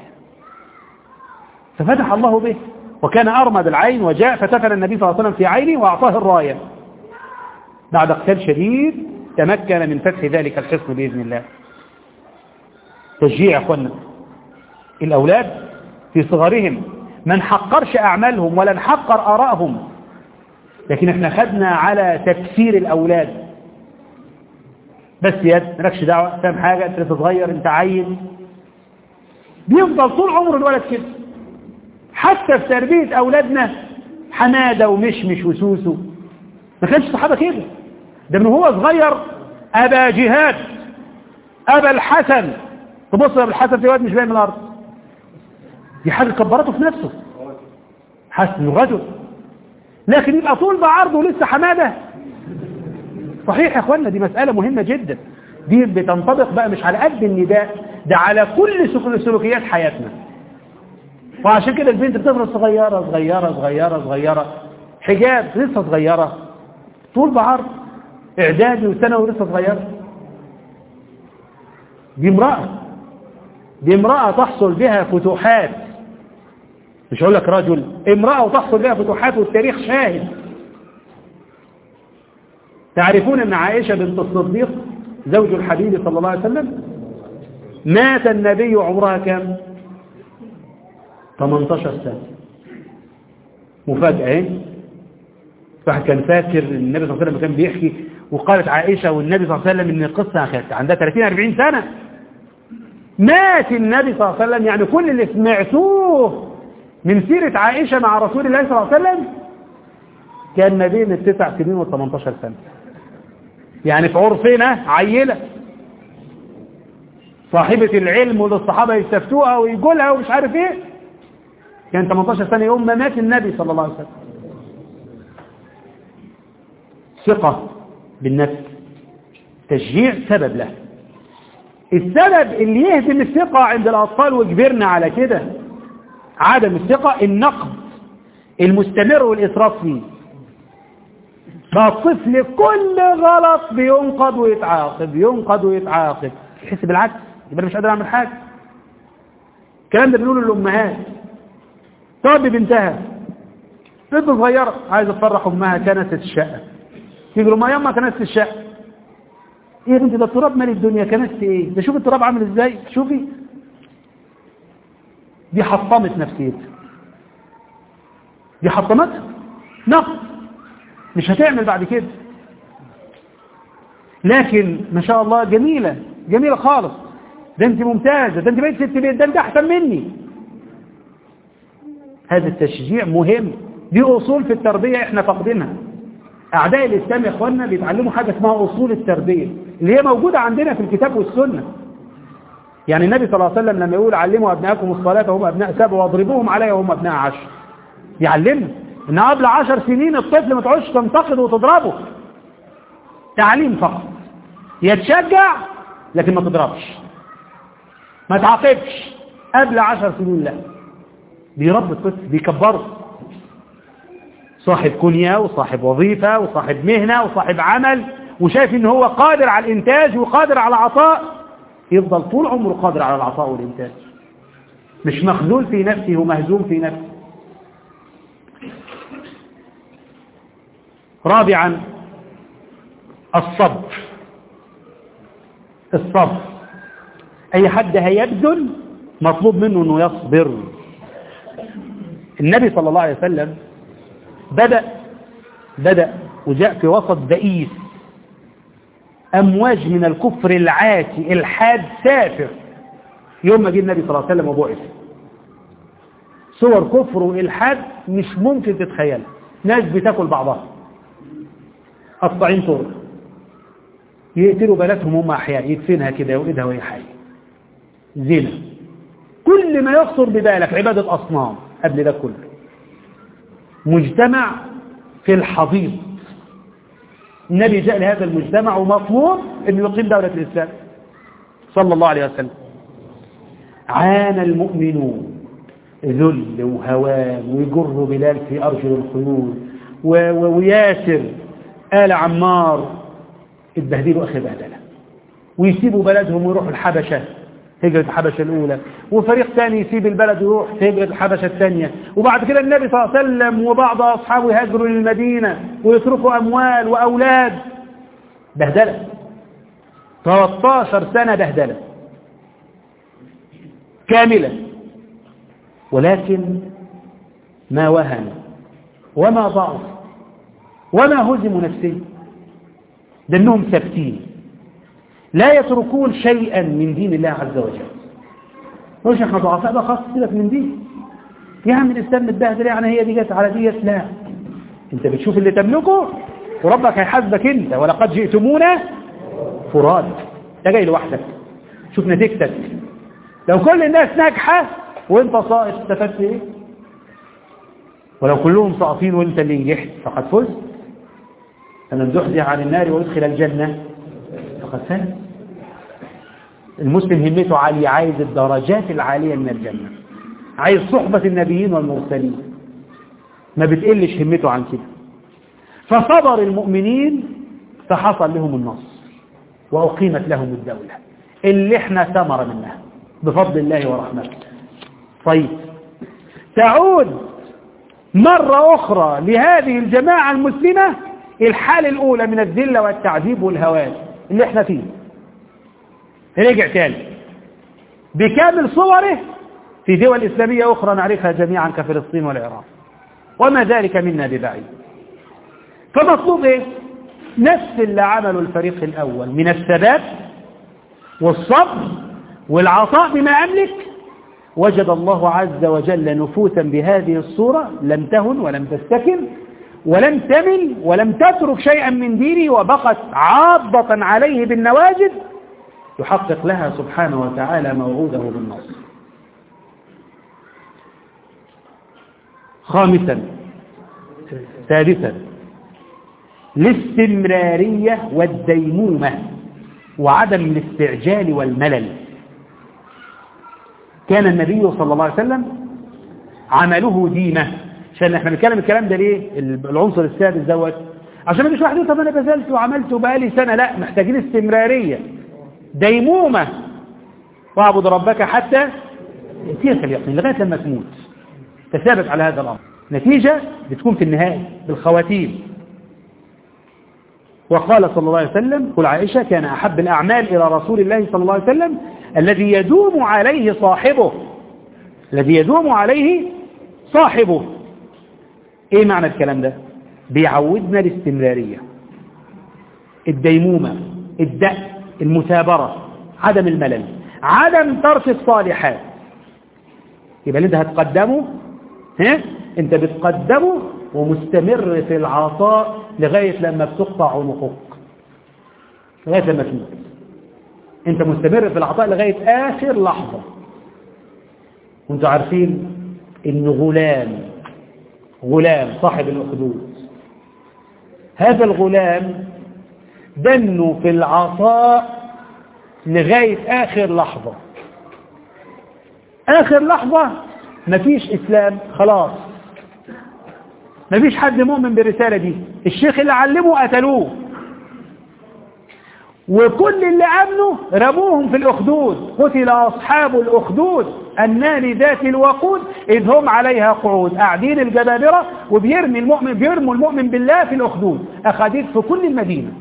ففتح الله به وكان أرمى بالعين وجاء فتفل النبي صلى الله عليه وسلم في عينه وأعطاه الراية بعد قتال شديد تمكن من فتح ذلك الحصن بإذن الله تشجيع يا أخوانا الأولاد في صغرهم ما نحقرش أعمالهم ولا نحقر آرائهم لكن احنا خدنا على تكسير الأولاد بس يد مالكش دعوة فاهم حاجة انت لسه صغير انت عيل بيفضل طول عمر الولد كده حتى في تربية أولادنا حمادة ومشمش وسوسو ما كانش الصحابة كده ده من هو صغير أبا جهاد أبا الحسن تبص أبا الحسن في واد مش باين من الأرض دي حاجة كبرته في نفسه حسن الرجل لكن يبقى طول بعرضه لسه حمادة صحيح يا اخوانا دي مسألة مهمة جدا دي بتنطبق بقى مش على قد النداء ده على كل سلوكيات حياتنا وعشان كده البنت بتفضل صغيرة صغيرة صغيرة صغيرة حجاب لسه صغيرة طول بعرض اعدادي وثانوي لسه صغيرة دي امرأة دي امرأة تحصل بها فتوحات مش هقول لك رجل امرأة وتحصل بها فتوحات والتاريخ شاهد تعرفون ان عائشة بنت الصديق زوج الحبيب صلى الله عليه وسلم مات النبي عمرها كم 18 سنة مفاجأة ايه واحد كان فاكر النبي صلى الله عليه وسلم كان بيحكي وقالت عائشة والنبي صلى الله عليه وسلم ان القصة كانت عندها 30 40 سنة مات النبي صلى الله عليه وسلم يعني كل اللي سمعتوه من سيرة عائشة مع رسول الله صلى الله عليه وسلم كان ما بين التسع سنين وال18 سنة يعني في عرفنا عيلة صاحبة العلم واللي الصحابة يستفتوها ويقولها ومش عارف ايه كان 18 سنة يوم ما مات النبي صلى الله عليه وسلم ثقة بالنفس تشجيع سبب له السبب اللي يهدم الثقة عند الأطفال وجبرنا على كده عدم الثقة النقد المستمر والإسراف فيه بقى الطفل كل غلط بينقض ويتعاقب ينقض ويتعاقب يحس بالعكس يبقى مش قادر اعمل حاجه الكلام ده بنقوله للامهات تقعد ببنتها بنت صغيره عايزه تفرح امها كنست الشقه تيجي ما يما كنست الشقه ايه يا بنتي ده التراب مالي الدنيا كنست ايه ده شوف التراب عامل ازاي شوفي دي حطمت نفسيتها دي حطمتها نقص مش هتعمل بعد كده لكن ما شاء الله جميلة جميلة خالص ده انت ممتازة ده انت بقيت ست بيت ده انت احسن مني هذا التشجيع مهم دي اصول في التربية احنا فاقدينها اعداء الاسلام يا اخوانا بيتعلموا حاجة اسمها اصول التربية اللي هي موجودة عندنا في الكتاب والسنة يعني النبي صلى الله عليه وسلم لما يقول علموا ابنائكم الصلاة وهم ابناء سبع واضربوهم عليها وهم ابناء عشر يعلمنا ان قبل عشر سنين الطفل ما تقعدش تنتقده وتضربه تعليم فقط يتشجع لكن ما تضربش ما تعاقبش قبل عشر سنين لا بيربي الطفل بيكبره صاحب كنية وصاحب وظيفة وصاحب مهنة وصاحب عمل وشايف ان هو قادر على الانتاج وقادر على العطاء يفضل طول عمره قادر على العطاء والانتاج مش مخذول في نفسه ومهزوم في نفسه رابعا الصبر الصبر اي حد هيبذل مطلوب منه انه يصبر النبي صلى الله عليه وسلم بدأ بدأ وجاء في وسط بئيس امواج من الكفر العاتي الحاد سافر يوم ما جه النبي صلى الله عليه وسلم وبعث صور كفر والحاد مش ممكن تتخيلها ناس بتاكل بعضها قطعين طرق يقتلوا بناتهم هم احياء يدفنها كده يولدها وهي حيه زنا كل ما يخطر ببالك عباده اصنام قبل ده كله مجتمع في الحضيض النبي جاء لهذا المجتمع ومطلوب انه يقيم دولة الاسلام صلى الله عليه وسلم عانى المؤمنون ذل وهوان ويجر بلال في ارجل الخيول وياسر آل عمار اتبهدلوا اخر بهدله ويسيبوا بلدهم ويروحوا الحبشه هجرة الحبشة الأولى وفريق ثاني يسيب البلد ويروح في هجرة الحبشة الثانية وبعد كده النبي صلى الله عليه وسلم وبعض أصحابه يهاجروا للمدينة ويتركوا أموال وأولاد بهدلة 13 سنة بهدلة كاملة ولكن ما وهن وما ضعف وما هزموا نفسيا لأنهم ثابتين لا يتركون شيئا من دين الله عز وجل مش احنا ضعفاء بقى خلاص سيبك من دين يا عم الاسلام متبهدل يعني هي دي جت على دي لا انت بتشوف اللي تملكه وربك هيحاسبك انت ولقد جئتمونا فراد انت جاي لوحدك شوف نتيجتك لو كل الناس ناجحه وانت ساقط استفدت ايه ولو كلهم ساقطين وانت اللي نجحت فقد فزت فمن زحزح عن النار ويدخل الجنه فقد فاز المسلم همته عالية عايز الدرجات العالية من الجنة عايز صحبة النبيين والمرسلين ما بتقلش همته عن كده فصبر المؤمنين فحصل لهم النصر وأقيمت لهم الدولة اللي احنا ثمر منها بفضل الله ورحمته طيب تعود مرة أخرى لهذه الجماعة المسلمة الحالة الأولى من الذلة والتعذيب والهوان اللي احنا فيه رجع تاني بكامل صوره في دول إسلامية أخرى نعرفها جميعا كفلسطين والعراق وما ذلك منا ببعيد فمطلوب ايه نفس اللي عمله الفريق الأول من الثبات والصبر والعطاء بما أملك وجد الله عز وجل نفوسا بهذه الصورة لم تهن ولم تستكن ولم تمل ولم تترك شيئا من دينه وبقت عاضة عليه بالنواجد يحقق لها سبحانه وتعالى موعوده بالنصر خامسا ثالثا الاستمرارية والديمومة وعدم الاستعجال والملل كان النبي صلى الله عليه وسلم عمله ديمة عشان احنا بنتكلم الكلام ده ليه العنصر السادس دوت عشان ما يجيش واحد يقول طب انا بذلت وعملت وبقالي سنة لا محتاجين استمرارية ديمومة واعبد ربك حتى يأتيك اليقين لغاية لما تموت تثابت على هذا الأمر نتيجة بتكون في النهاية بالخواتيم وقال صلى الله عليه وسلم قل عائشة كان أحب الأعمال إلى رسول الله صلى الله عليه وسلم الذي يدوم عليه صاحبه الذي يدوم عليه صاحبه ايه معنى الكلام ده بيعودنا الاستمرارية الديمومة الدأ المثابرة عدم الملل عدم ترك الصالحات يبقى اللي انت هتقدمه ها انت بتقدمه ومستمر في العطاء لغاية لما بتقطع عنقك لغاية لما تموت انت مستمر في العطاء لغاية آخر لحظة وانتوا عارفين ان غلام غلام صاحب الأخدود هذا الغلام دنه في العطاء لغاية آخر لحظة آخر لحظة مفيش إسلام خلاص مفيش حد مؤمن بالرسالة دي الشيخ اللي علمه قتلوه وكل اللي أمنوا رموهم في الأخدود قتل أصحاب الأخدود النار ذات الوقود إذ هم عليها قعود قاعدين الجبابرة وبيرمي المؤمن بيرموا المؤمن بالله في الأخدود أخاديد في كل المدينة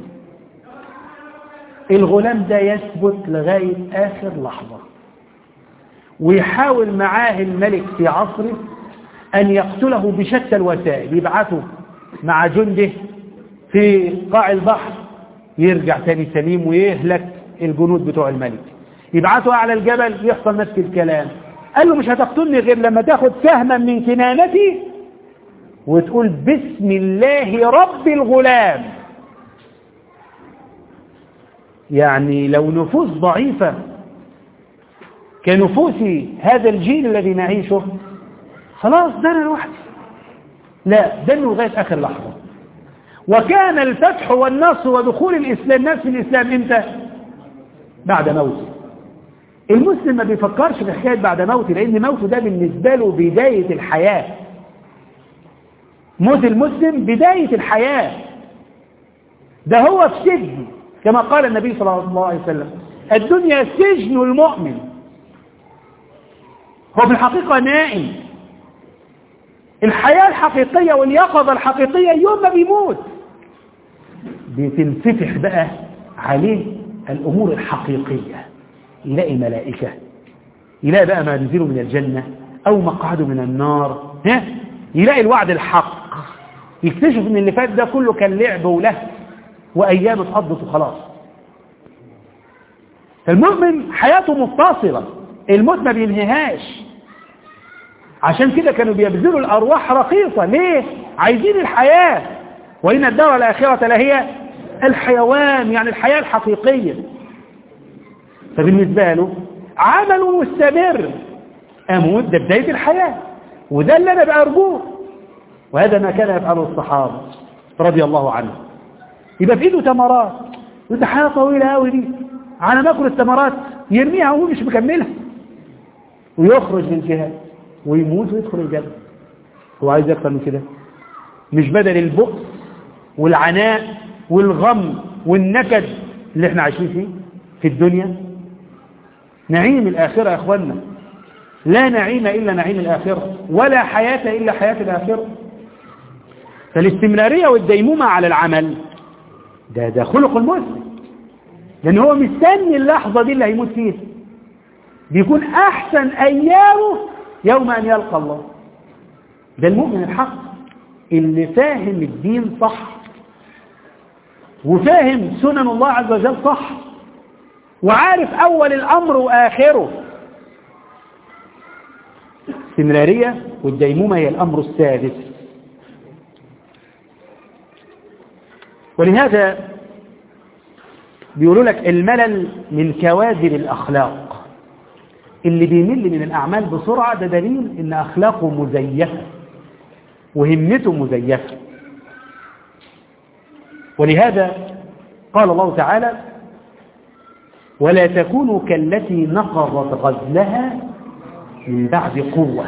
الغلام ده يثبت لغاية آخر لحظة ويحاول معاه الملك في عصره أن يقتله بشتى الوسائل يبعثه مع جنده في قاع البحر يرجع تاني سليم ويهلك الجنود بتوع الملك يبعثوا على الجبل يحصل نفس الكلام قال له مش هتقتلني غير لما تاخد سهما من كنانتي وتقول بسم الله رب الغلام يعني لو نفوس ضعيفة كنفوس هذا الجيل الذي نعيشه خلاص ده انا لوحدي لا ده لغاية آخر لحظة وكان الفتح والنصر ودخول الإسلام الناس في الإسلام امتى بعد موته المسلم ما بيفكرش في حكاية بعد موته لأن موته ده بالنسبة له بداية الحياة موت المسلم بداية الحياة ده هو في سجن كما قال النبي صلى الله عليه وسلم الدنيا سجن المؤمن هو في الحقيقة نائم الحياة الحقيقية واليقظة الحقيقية يوم ما بيموت بتنفتح بقى عليه الأمور الحقيقية يلاقي ملائكة يلاقي بقى ما نزلوا من الجنة أو مقعده من النار ها؟ يلاقي الوعد الحق يكتشف ان اللي فات ده كله كان لعب ولهو وأيام اتقضت وخلاص فالمؤمن حياته متصلة الموت ما بينهيهاش عشان كده كانوا بيبذلوا الأرواح رخيصة ليه؟ عايزين الحياة وإن الدار الآخرة لهي الحيوان يعني الحياة الحقيقية فبالنسبة له عمل مستمر أموت ده بداية الحياة وده اللي أنا بأرجوه وهذا ما كان يفعله الصحابة رضي الله عنهم يبقى في ايده تمرات وده حياة طويلة قوي دي على ما ياكل التمرات يرميها وهو مش مكملها ويخرج من الجهاد ويموت ويدخل الجنة هو عايز اكتر من كده مش بدل البؤس والعناء والغم والنكد اللي احنا عايشين فيه في الدنيا نعيم الآخرة يا اخوانا لا نعيم إلا نعيم الآخرة ولا حياة إلا حياة الآخرة فالاستمرارية والديمومة على العمل ده ده خلق المسلم لأن هو مستني اللحظة دي اللي هيموت فيها بيكون أحسن أيامه يوم أن يلقى الله ده المؤمن الحق اللي فاهم الدين صح وفاهم سنن الله عز وجل صح وعارف أول الأمر وآخره الاستمرارية والديمومة هي الأمر السادس ولهذا بيقولوا لك الملل من كوادر الأخلاق اللي بيمل من الأعمال بسرعة ده دليل إن أخلاقه مزيفة وهمته مزيفة ولهذا قال الله تعالى ولا تكونوا كالتي نقضت غزلها من بعد قوة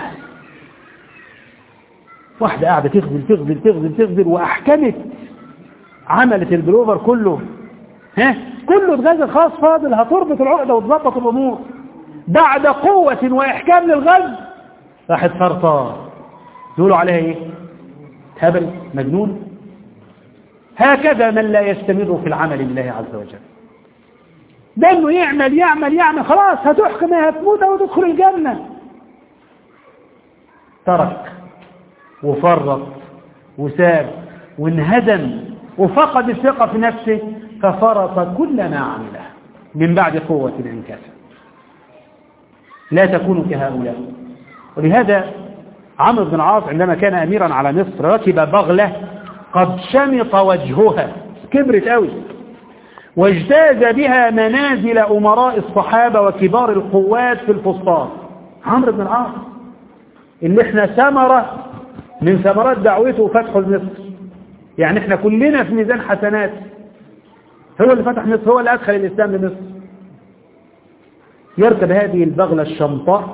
واحدة قاعدة تغزل تغزل تغزل تغزل وأحكمت عملت البلوفر كله ها كله اتغزل خلاص فاضل هتربط العقدة وتظبط الأمور بعد قوة وإحكام للغزل راحت فرطار يقولوا عليها ايه هبل مجنون هكذا من لا يستمر في العمل لله عز وجل ده انه يعمل يعمل يعمل خلاص هتحكم هتموت او تدخل الجنة ترك وفرط وساب وانهدم وفقد الثقة في نفسه ففرط كل ما عمله من بعد قوة انكسر لا تكونوا كهؤلاء ولهذا عمرو بن العاص عندما كان أميرا على مصر ركب بغلة قد شمط وجهها كبرت قوي واجتاز بها منازل أمراء الصحابة وكبار القوات في الفسطاط عمرو بن العاص اللي احنا ثمرة من ثمرات دعوته وفتحه لمصر يعني احنا كلنا في ميزان حسنات هو اللي فتح مصر هو اللي أدخل الإسلام لمصر يركب هذه البغلة الشمطاء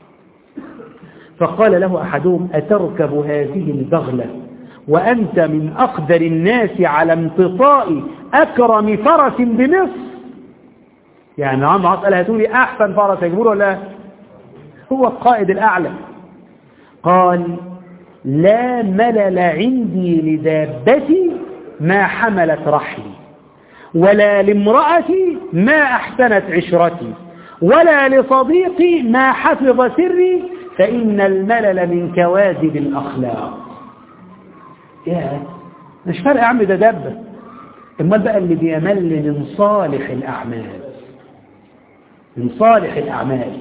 فقال له أحدهم أتركب هذه البغلة وأنت من أقدر الناس على امتطاء أكرم فرس بمصر يعني عم عاص قال هاتولي أحسن فرس يجبره ولا هو القائد الأعلى قال لا ملل عندي لدابتي ما حملت رحلي ولا لامرأتي ما أحسنت عشرتي ولا لصديقي ما حفظ سري فإن الملل من كواذب الأخلاق يا مش فارق يا عم ده دبة امال بقى اللي بيمل من صالح الأعمال من صالح الأعمال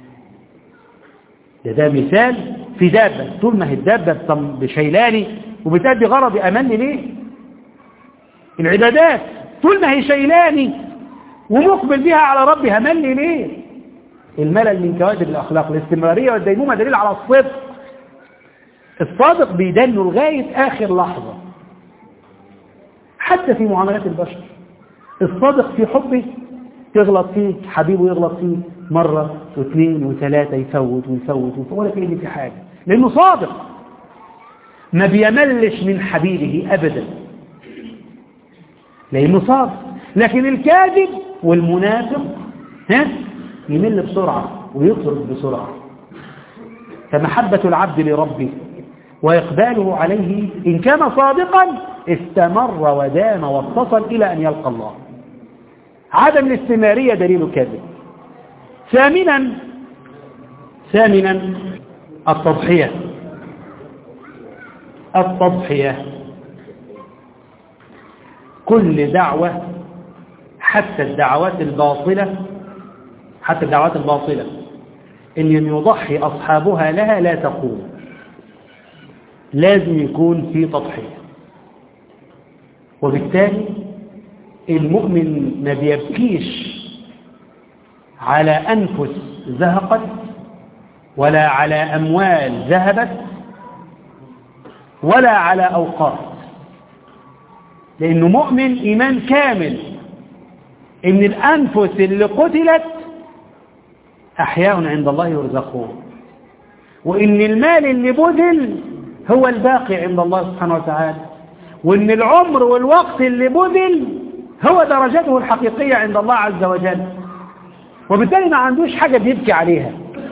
ده ده مثال في دابة طول ما هي الدابة بشيلاني وبتأدي غرض أمل ليه العبادات طول ما هي شيلاني ومقبل بها على ربي همل ليه الملل من كوادر الأخلاق الاستمرارية والديمومة دليل على الصدق الصادق بيدنه لغاية آخر لحظة حتى في معاملات البشر الصادق في حبه تغلط فيه حبيبه يغلط فيه مرة واثنين وثلاثة يفوت ويفوت ويفوت ولا كأن في حاجة لأنه صادق ما بيملش من حبيبه أبدا لأنه صادق لكن الكاذب والمنافق ها يمل بسرعة ويطرد بسرعة فمحبة العبد لربه وإقباله عليه إن كان صادقا استمر ودام واتصل إلى أن يلقى الله عدم الاستمرارية دليل كاذب ثامنا ثامنا التضحية التضحية كل دعوة حتى الدعوات الباطلة حتى الدعوات الباطلة إن يضحي أصحابها لها لا تقوم لازم يكون في تضحية وبالتالي المؤمن ما بيبكيش على أنفس زهقت ولا على أموال ذهبت ولا على أوقات لأنه مؤمن إيمان كامل إن الأنفس اللي قتلت أحياء عند الله يرزقون وإن المال اللي بذل هو الباقي عند الله سبحانه وتعالى وإن العمر والوقت اللي بذل هو درجته الحقيقية عند الله عز وجل وبالتالي ما عندوش حاجة بيبكي عليها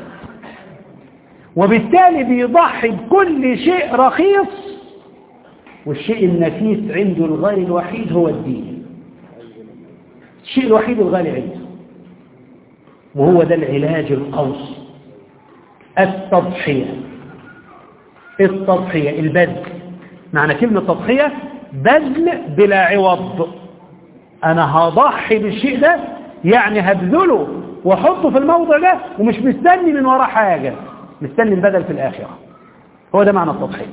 وبالتالي بيضحي بكل شيء رخيص والشيء النفيس عنده الغالي الوحيد هو الدين الشيء الوحيد الغالي عنده وهو ده العلاج القوي التضحية التضحية البذل معنى كلمة تضحية بذل بلا عوض أنا هضحي بالشيء ده يعني هبذله واحطه في الموضع ده ومش مستني من وراه حاجة مستني البدل في الآخرة هو ده معنى التضحية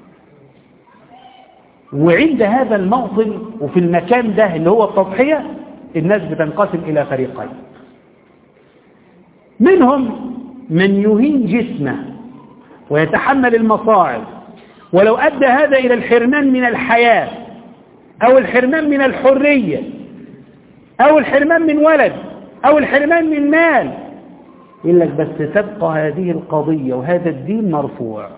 وعند هذا الموطن وفي المكان ده اللي هو التضحية الناس بتنقسم إلى فريقين منهم من يهين جسمه ويتحمل المصاعب ولو أدى هذا إلى الحرمان من الحياة أو الحرمان من الحرية أو الحرمان من ولد أو الحرمان من مال يقول لك بس تبقى هذه القضية وهذا الدين مرفوع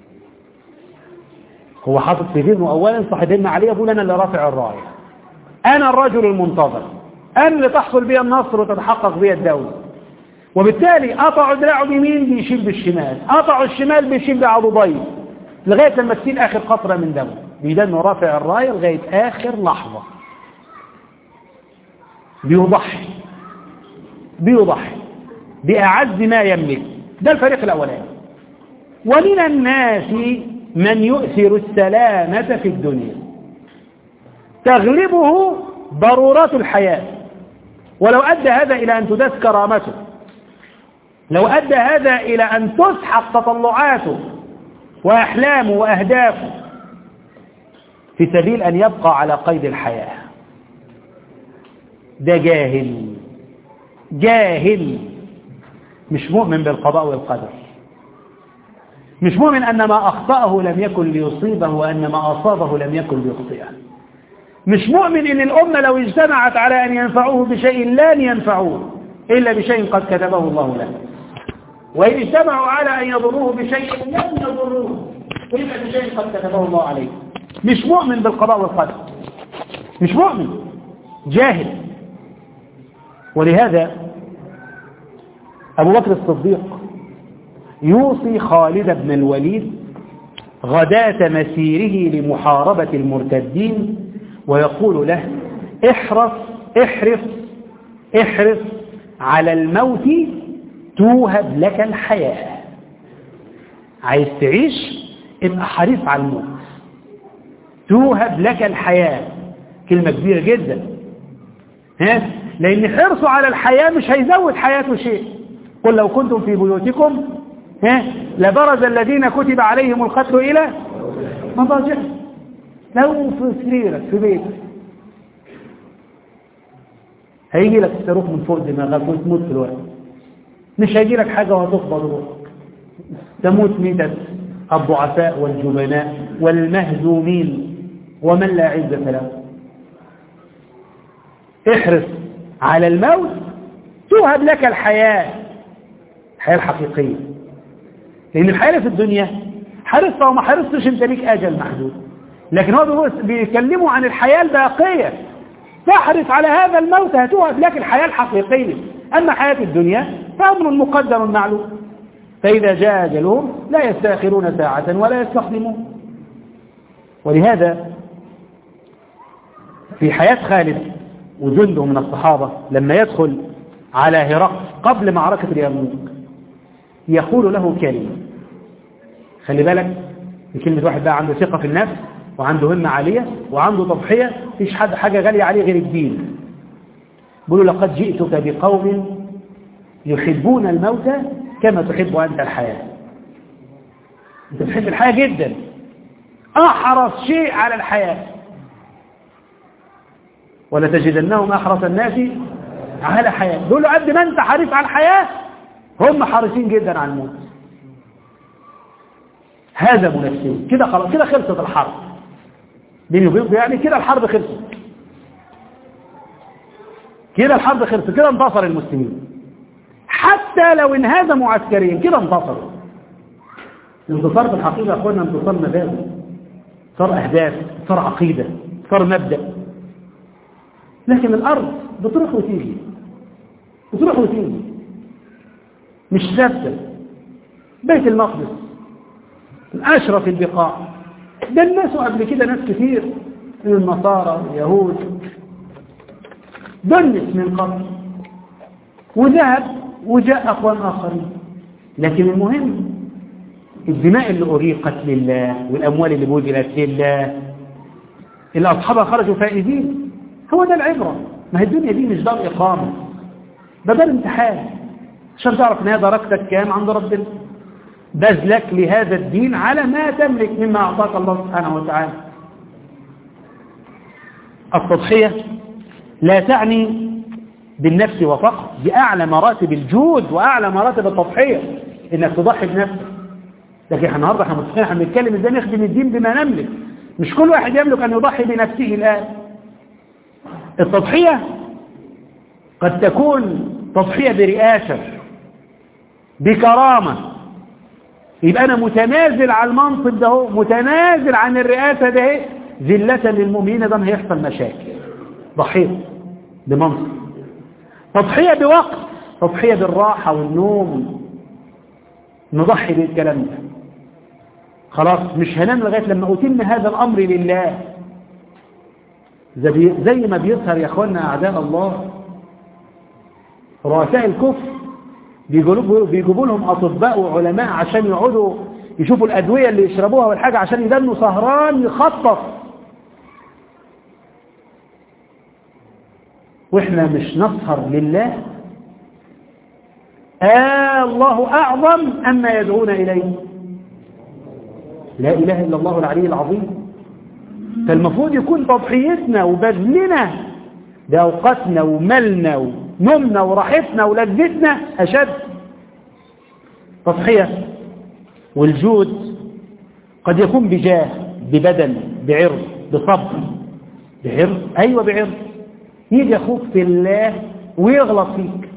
هو حاطط في ذهنه أولا صاحبنا عليه يقول أنا اللي رافع الراية أنا الرجل المنتظر أنا اللي تحصل بي النصر وتتحقق بي الدولة وبالتالي قطعوا دراعه اليمين بيشيل بالشمال قطعوا الشمال بيشيل بعضديه لغاية لما تسيل آخر قطرة من دمه بيدان رافع الراية لغاية آخر لحظة بيضحي بيضحي بأعز ما يملك ده الفريق الأولاني ومن الناس من يؤثر السلامة في الدنيا تغلبه ضرورات الحياة ولو أدى هذا إلى أن تدس كرامته لو أدى هذا إلى أن تسحق تطلعاته وأحلامه وأهدافه في سبيل أن يبقى على قيد الحياة ده جاهل جاهل مش مؤمن بالقضاء والقدر مش مؤمن أن ما أخطأه لم يكن ليصيبه وأن ما أصابه لم يكن ليخطئه مش مؤمن أن الأمة لو اجتمعت على أن ينفعوه بشيء لن ينفعوه إلا بشيء قد كتبه الله له وإن اجتمعوا على أن يضروه بشيء لن يضروه إلا بشيء قد كتبه الله عليه مش مؤمن بالقضاء والقدر مش مؤمن جاهل ولهذا أبو بكر الصديق يوصي خالد بن الوليد غداة مسيره لمحاربة المرتدين ويقول له احرص احرص احرص على الموت توهب لك الحياة عايز تعيش ابقى حريص على الموت توهب لك الحياة كلمة كبيرة جدا ها لأن حرصه على الحياة مش هيزود حياته شيء قل لو كنتم في بيوتكم ها لبرز الذين كتب عليهم القتل إلى مضاجع لو في سريرك في بيتك هيجي لك الصاروخ من فوق دماغك وتموت في الوقت مش هيجي لك حاجة وهتقبض روحك تموت ميتة الضعفاء والجبناء والمهزومين ومن لا عزة له احرص على الموت توهب لك الحياة الحياة الحقيقية لأن الحياة في الدنيا حرصت وما حرصتش انت ليك أجل محدود لكن هو بيكلموا عن الحياة الباقية تحرص على هذا الموت هتوهب لك الحياة الحقيقية أما حياة الدنيا فأمر مقدر معلوم فإذا جاء أجلهم لا يستأخرون ساعة ولا يستقدمون ولهذا في حياة خالد وجنده من الصحابة لما يدخل على هرقل قبل معركة اليرموك يقول له كلمة خلي بالك في كلمة واحد بقى عنده ثقة في النفس وعنده همة عالية وعنده تضحية فيش حد حاجة غالية عليه غير الدين بيقول لقد جئتك بقوم يحبون الموت كما تحب أنت الحياة أنت تحب الحياة جدا أحرص شيء على الحياة ولتجدنهم أحرص الناس على حياة دول قد ما أنت حريص على الحياة هم حريصين جدا على الموت هذا منافسين كده خلاص كده خلصت الحرب بيني وبينكم يعني كده الحرب خلصت كده الحرب خلصت كده انتصر المسلمين حتى لو انهزموا عسكريا كده انتصروا الانتصار في الحقيقة يا اخوانا انتصار مبادئ صار اهداف صار عقيدة صار مبدأ لكن الارض بتروح وتيجي بتروح وتيجي مش ثابته بيت المقدس من اشرف البقاع ده الناس قبل كده ناس كتير من النصارى واليهود دنس من قبل وذهب وجاء اخوان اخرين لكن المهم الدماء اللي أريقت لله والأموال اللي بذلت لله اللي أصحابها خرجوا فائزين هو ده العبرة ما هي الدنيا دي مش دار إقامة ده دار امتحان عشان تعرف ان هي درجتك كام عند ربنا بذلك لهذا الدين على ما تملك مما أعطاك الله سبحانه وتعالى التضحية لا تعني بالنفس وفقط دي أعلى مراتب الجود وأعلى مراتب التضحية إنك تضحي بنفسك لكن النهارده احنا متفقين احنا بنتكلم ازاي نخدم الدين بما نملك مش كل واحد يملك ان يضحي بنفسه الان التضحيه قد تكون تضحيه برئاسه بكرامه يبقى انا متنازل على المنصب ده هو متنازل عن الرئاسه ده اهي ذله للمؤمنين ده هيحصل مشاكل ضحيه بمنصب تضحيه بوقت تضحيه بالراحه والنوم نضحي بالكلام ده خلاص مش هنام لغاية لما أتم هذا الأمر لله زي, زي ما بيظهر يا أخوانا أعداء الله رؤساء الكفر بيجيبوا لهم أطباء وعلماء عشان يقعدوا يشوفوا الأدوية اللي يشربوها والحاجة عشان يدنوا سهران يخطط وإحنا مش نسهر لله آه الله أعظم أما يدعون إليه لا إله إلا الله العلي العظيم فالمفروض يكون تضحيتنا وبذلنا بأوقاتنا وملنا ونومنا وراحتنا ولذتنا أشد تضحية والجود قد يكون بجاه ببدن بعرض بصبر بعرض أيوة بعرض يجي أخوك في الله ويغلط فيك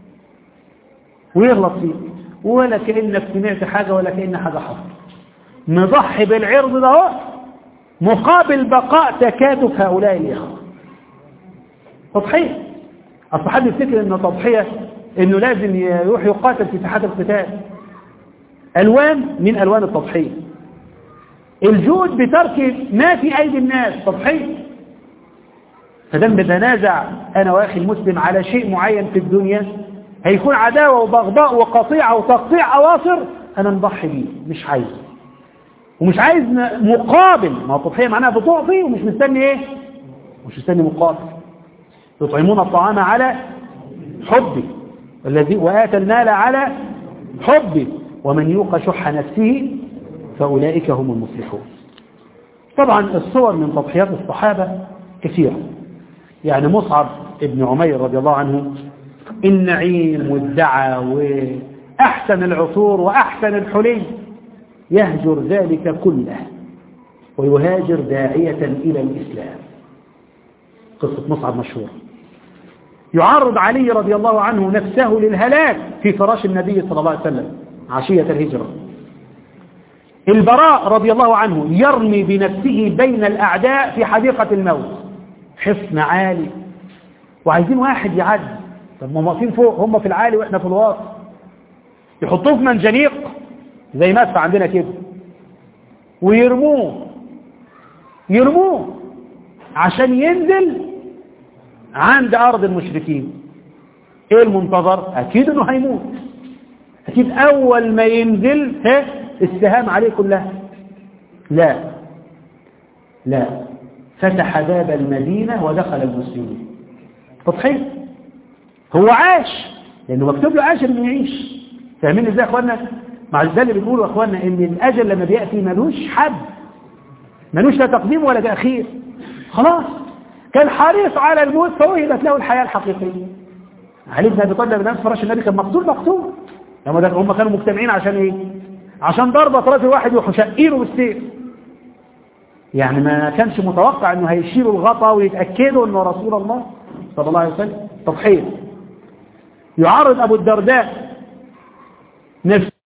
ويغلط فيك ولا كأنك سمعت حاجة ولا كأن حاجة حصل نضحي بالعرض ده هو مقابل بقاء تكاتف هؤلاء الإخوة تضحية أصل حد يفتكر أن تضحية أنه لازم يروح يقاتل في ساحات القتال ألوان من ألوان التضحية الجود بترك ما في أيدي الناس تضحية فدم بتنازع أنا وأخي المسلم على شيء معين في الدنيا هيكون عداوة وبغضاء وقطيعة وتقطيع أواصر أنا نضحي بيه مش عايز ومش عايز مقابل ما التضحية معناها بتعطي ومش مستني ايه مش مستني مقابل يطعمون الطعام على حبي الذي وآتى المال على حبي ومن يوق شح نفسه فأولئك هم المفلحون طبعا الصور من تضحيات الصحابة كثيرة يعني مصعب ابن عمير رضي الله عنه النعيم والدعى وأحسن العطور وأحسن الحلي يهجر ذلك كله ويهاجر داعية إلى الإسلام قصة مصعب مشهورة يعرض علي رضي الله عنه نفسه للهلاك في فراش النبي صلى الله عليه وسلم عشية الهجرة البراء رضي الله عنه يرمي بنفسه بين الأعداء في حديقة الموت حصن عالي وعايزين واحد يعدي طب ما هم واقفين فوق هم في العالي واحنا في الواطي يحطوه في منجنيق زي مدفع عندنا كده ويرموه يرموه عشان ينزل عند أرض المشركين ايه المنتظر اكيد انه هيموت اكيد اول ما ينزل ها السهام عليه كلها لا لا فتح باب المدينة ودخل المسلمين تضحية هو عاش لانه مكتوب له عاش انه يعيش فاهمين ازاي يا اخوانا مع ذلك بنقول يا اخوانا ان الاجل لما بياتي ملوش حد ملوش لا تقديم ولا تاخير خلاص كان حريص على الموت فوهبت له الحياه الحقيقيه علي بن ابي طالب لما فراش النبي كان مقتول مقتول لما ده هم كانوا مجتمعين عشان ايه عشان ضربه راجل واحد وشقيله بالسيف يعني ما كانش متوقع انه هيشيلوا الغطا ويتاكدوا انه رسول الله صلى الله عليه وسلم تضحيه يعرض ابو الدرداء نفسه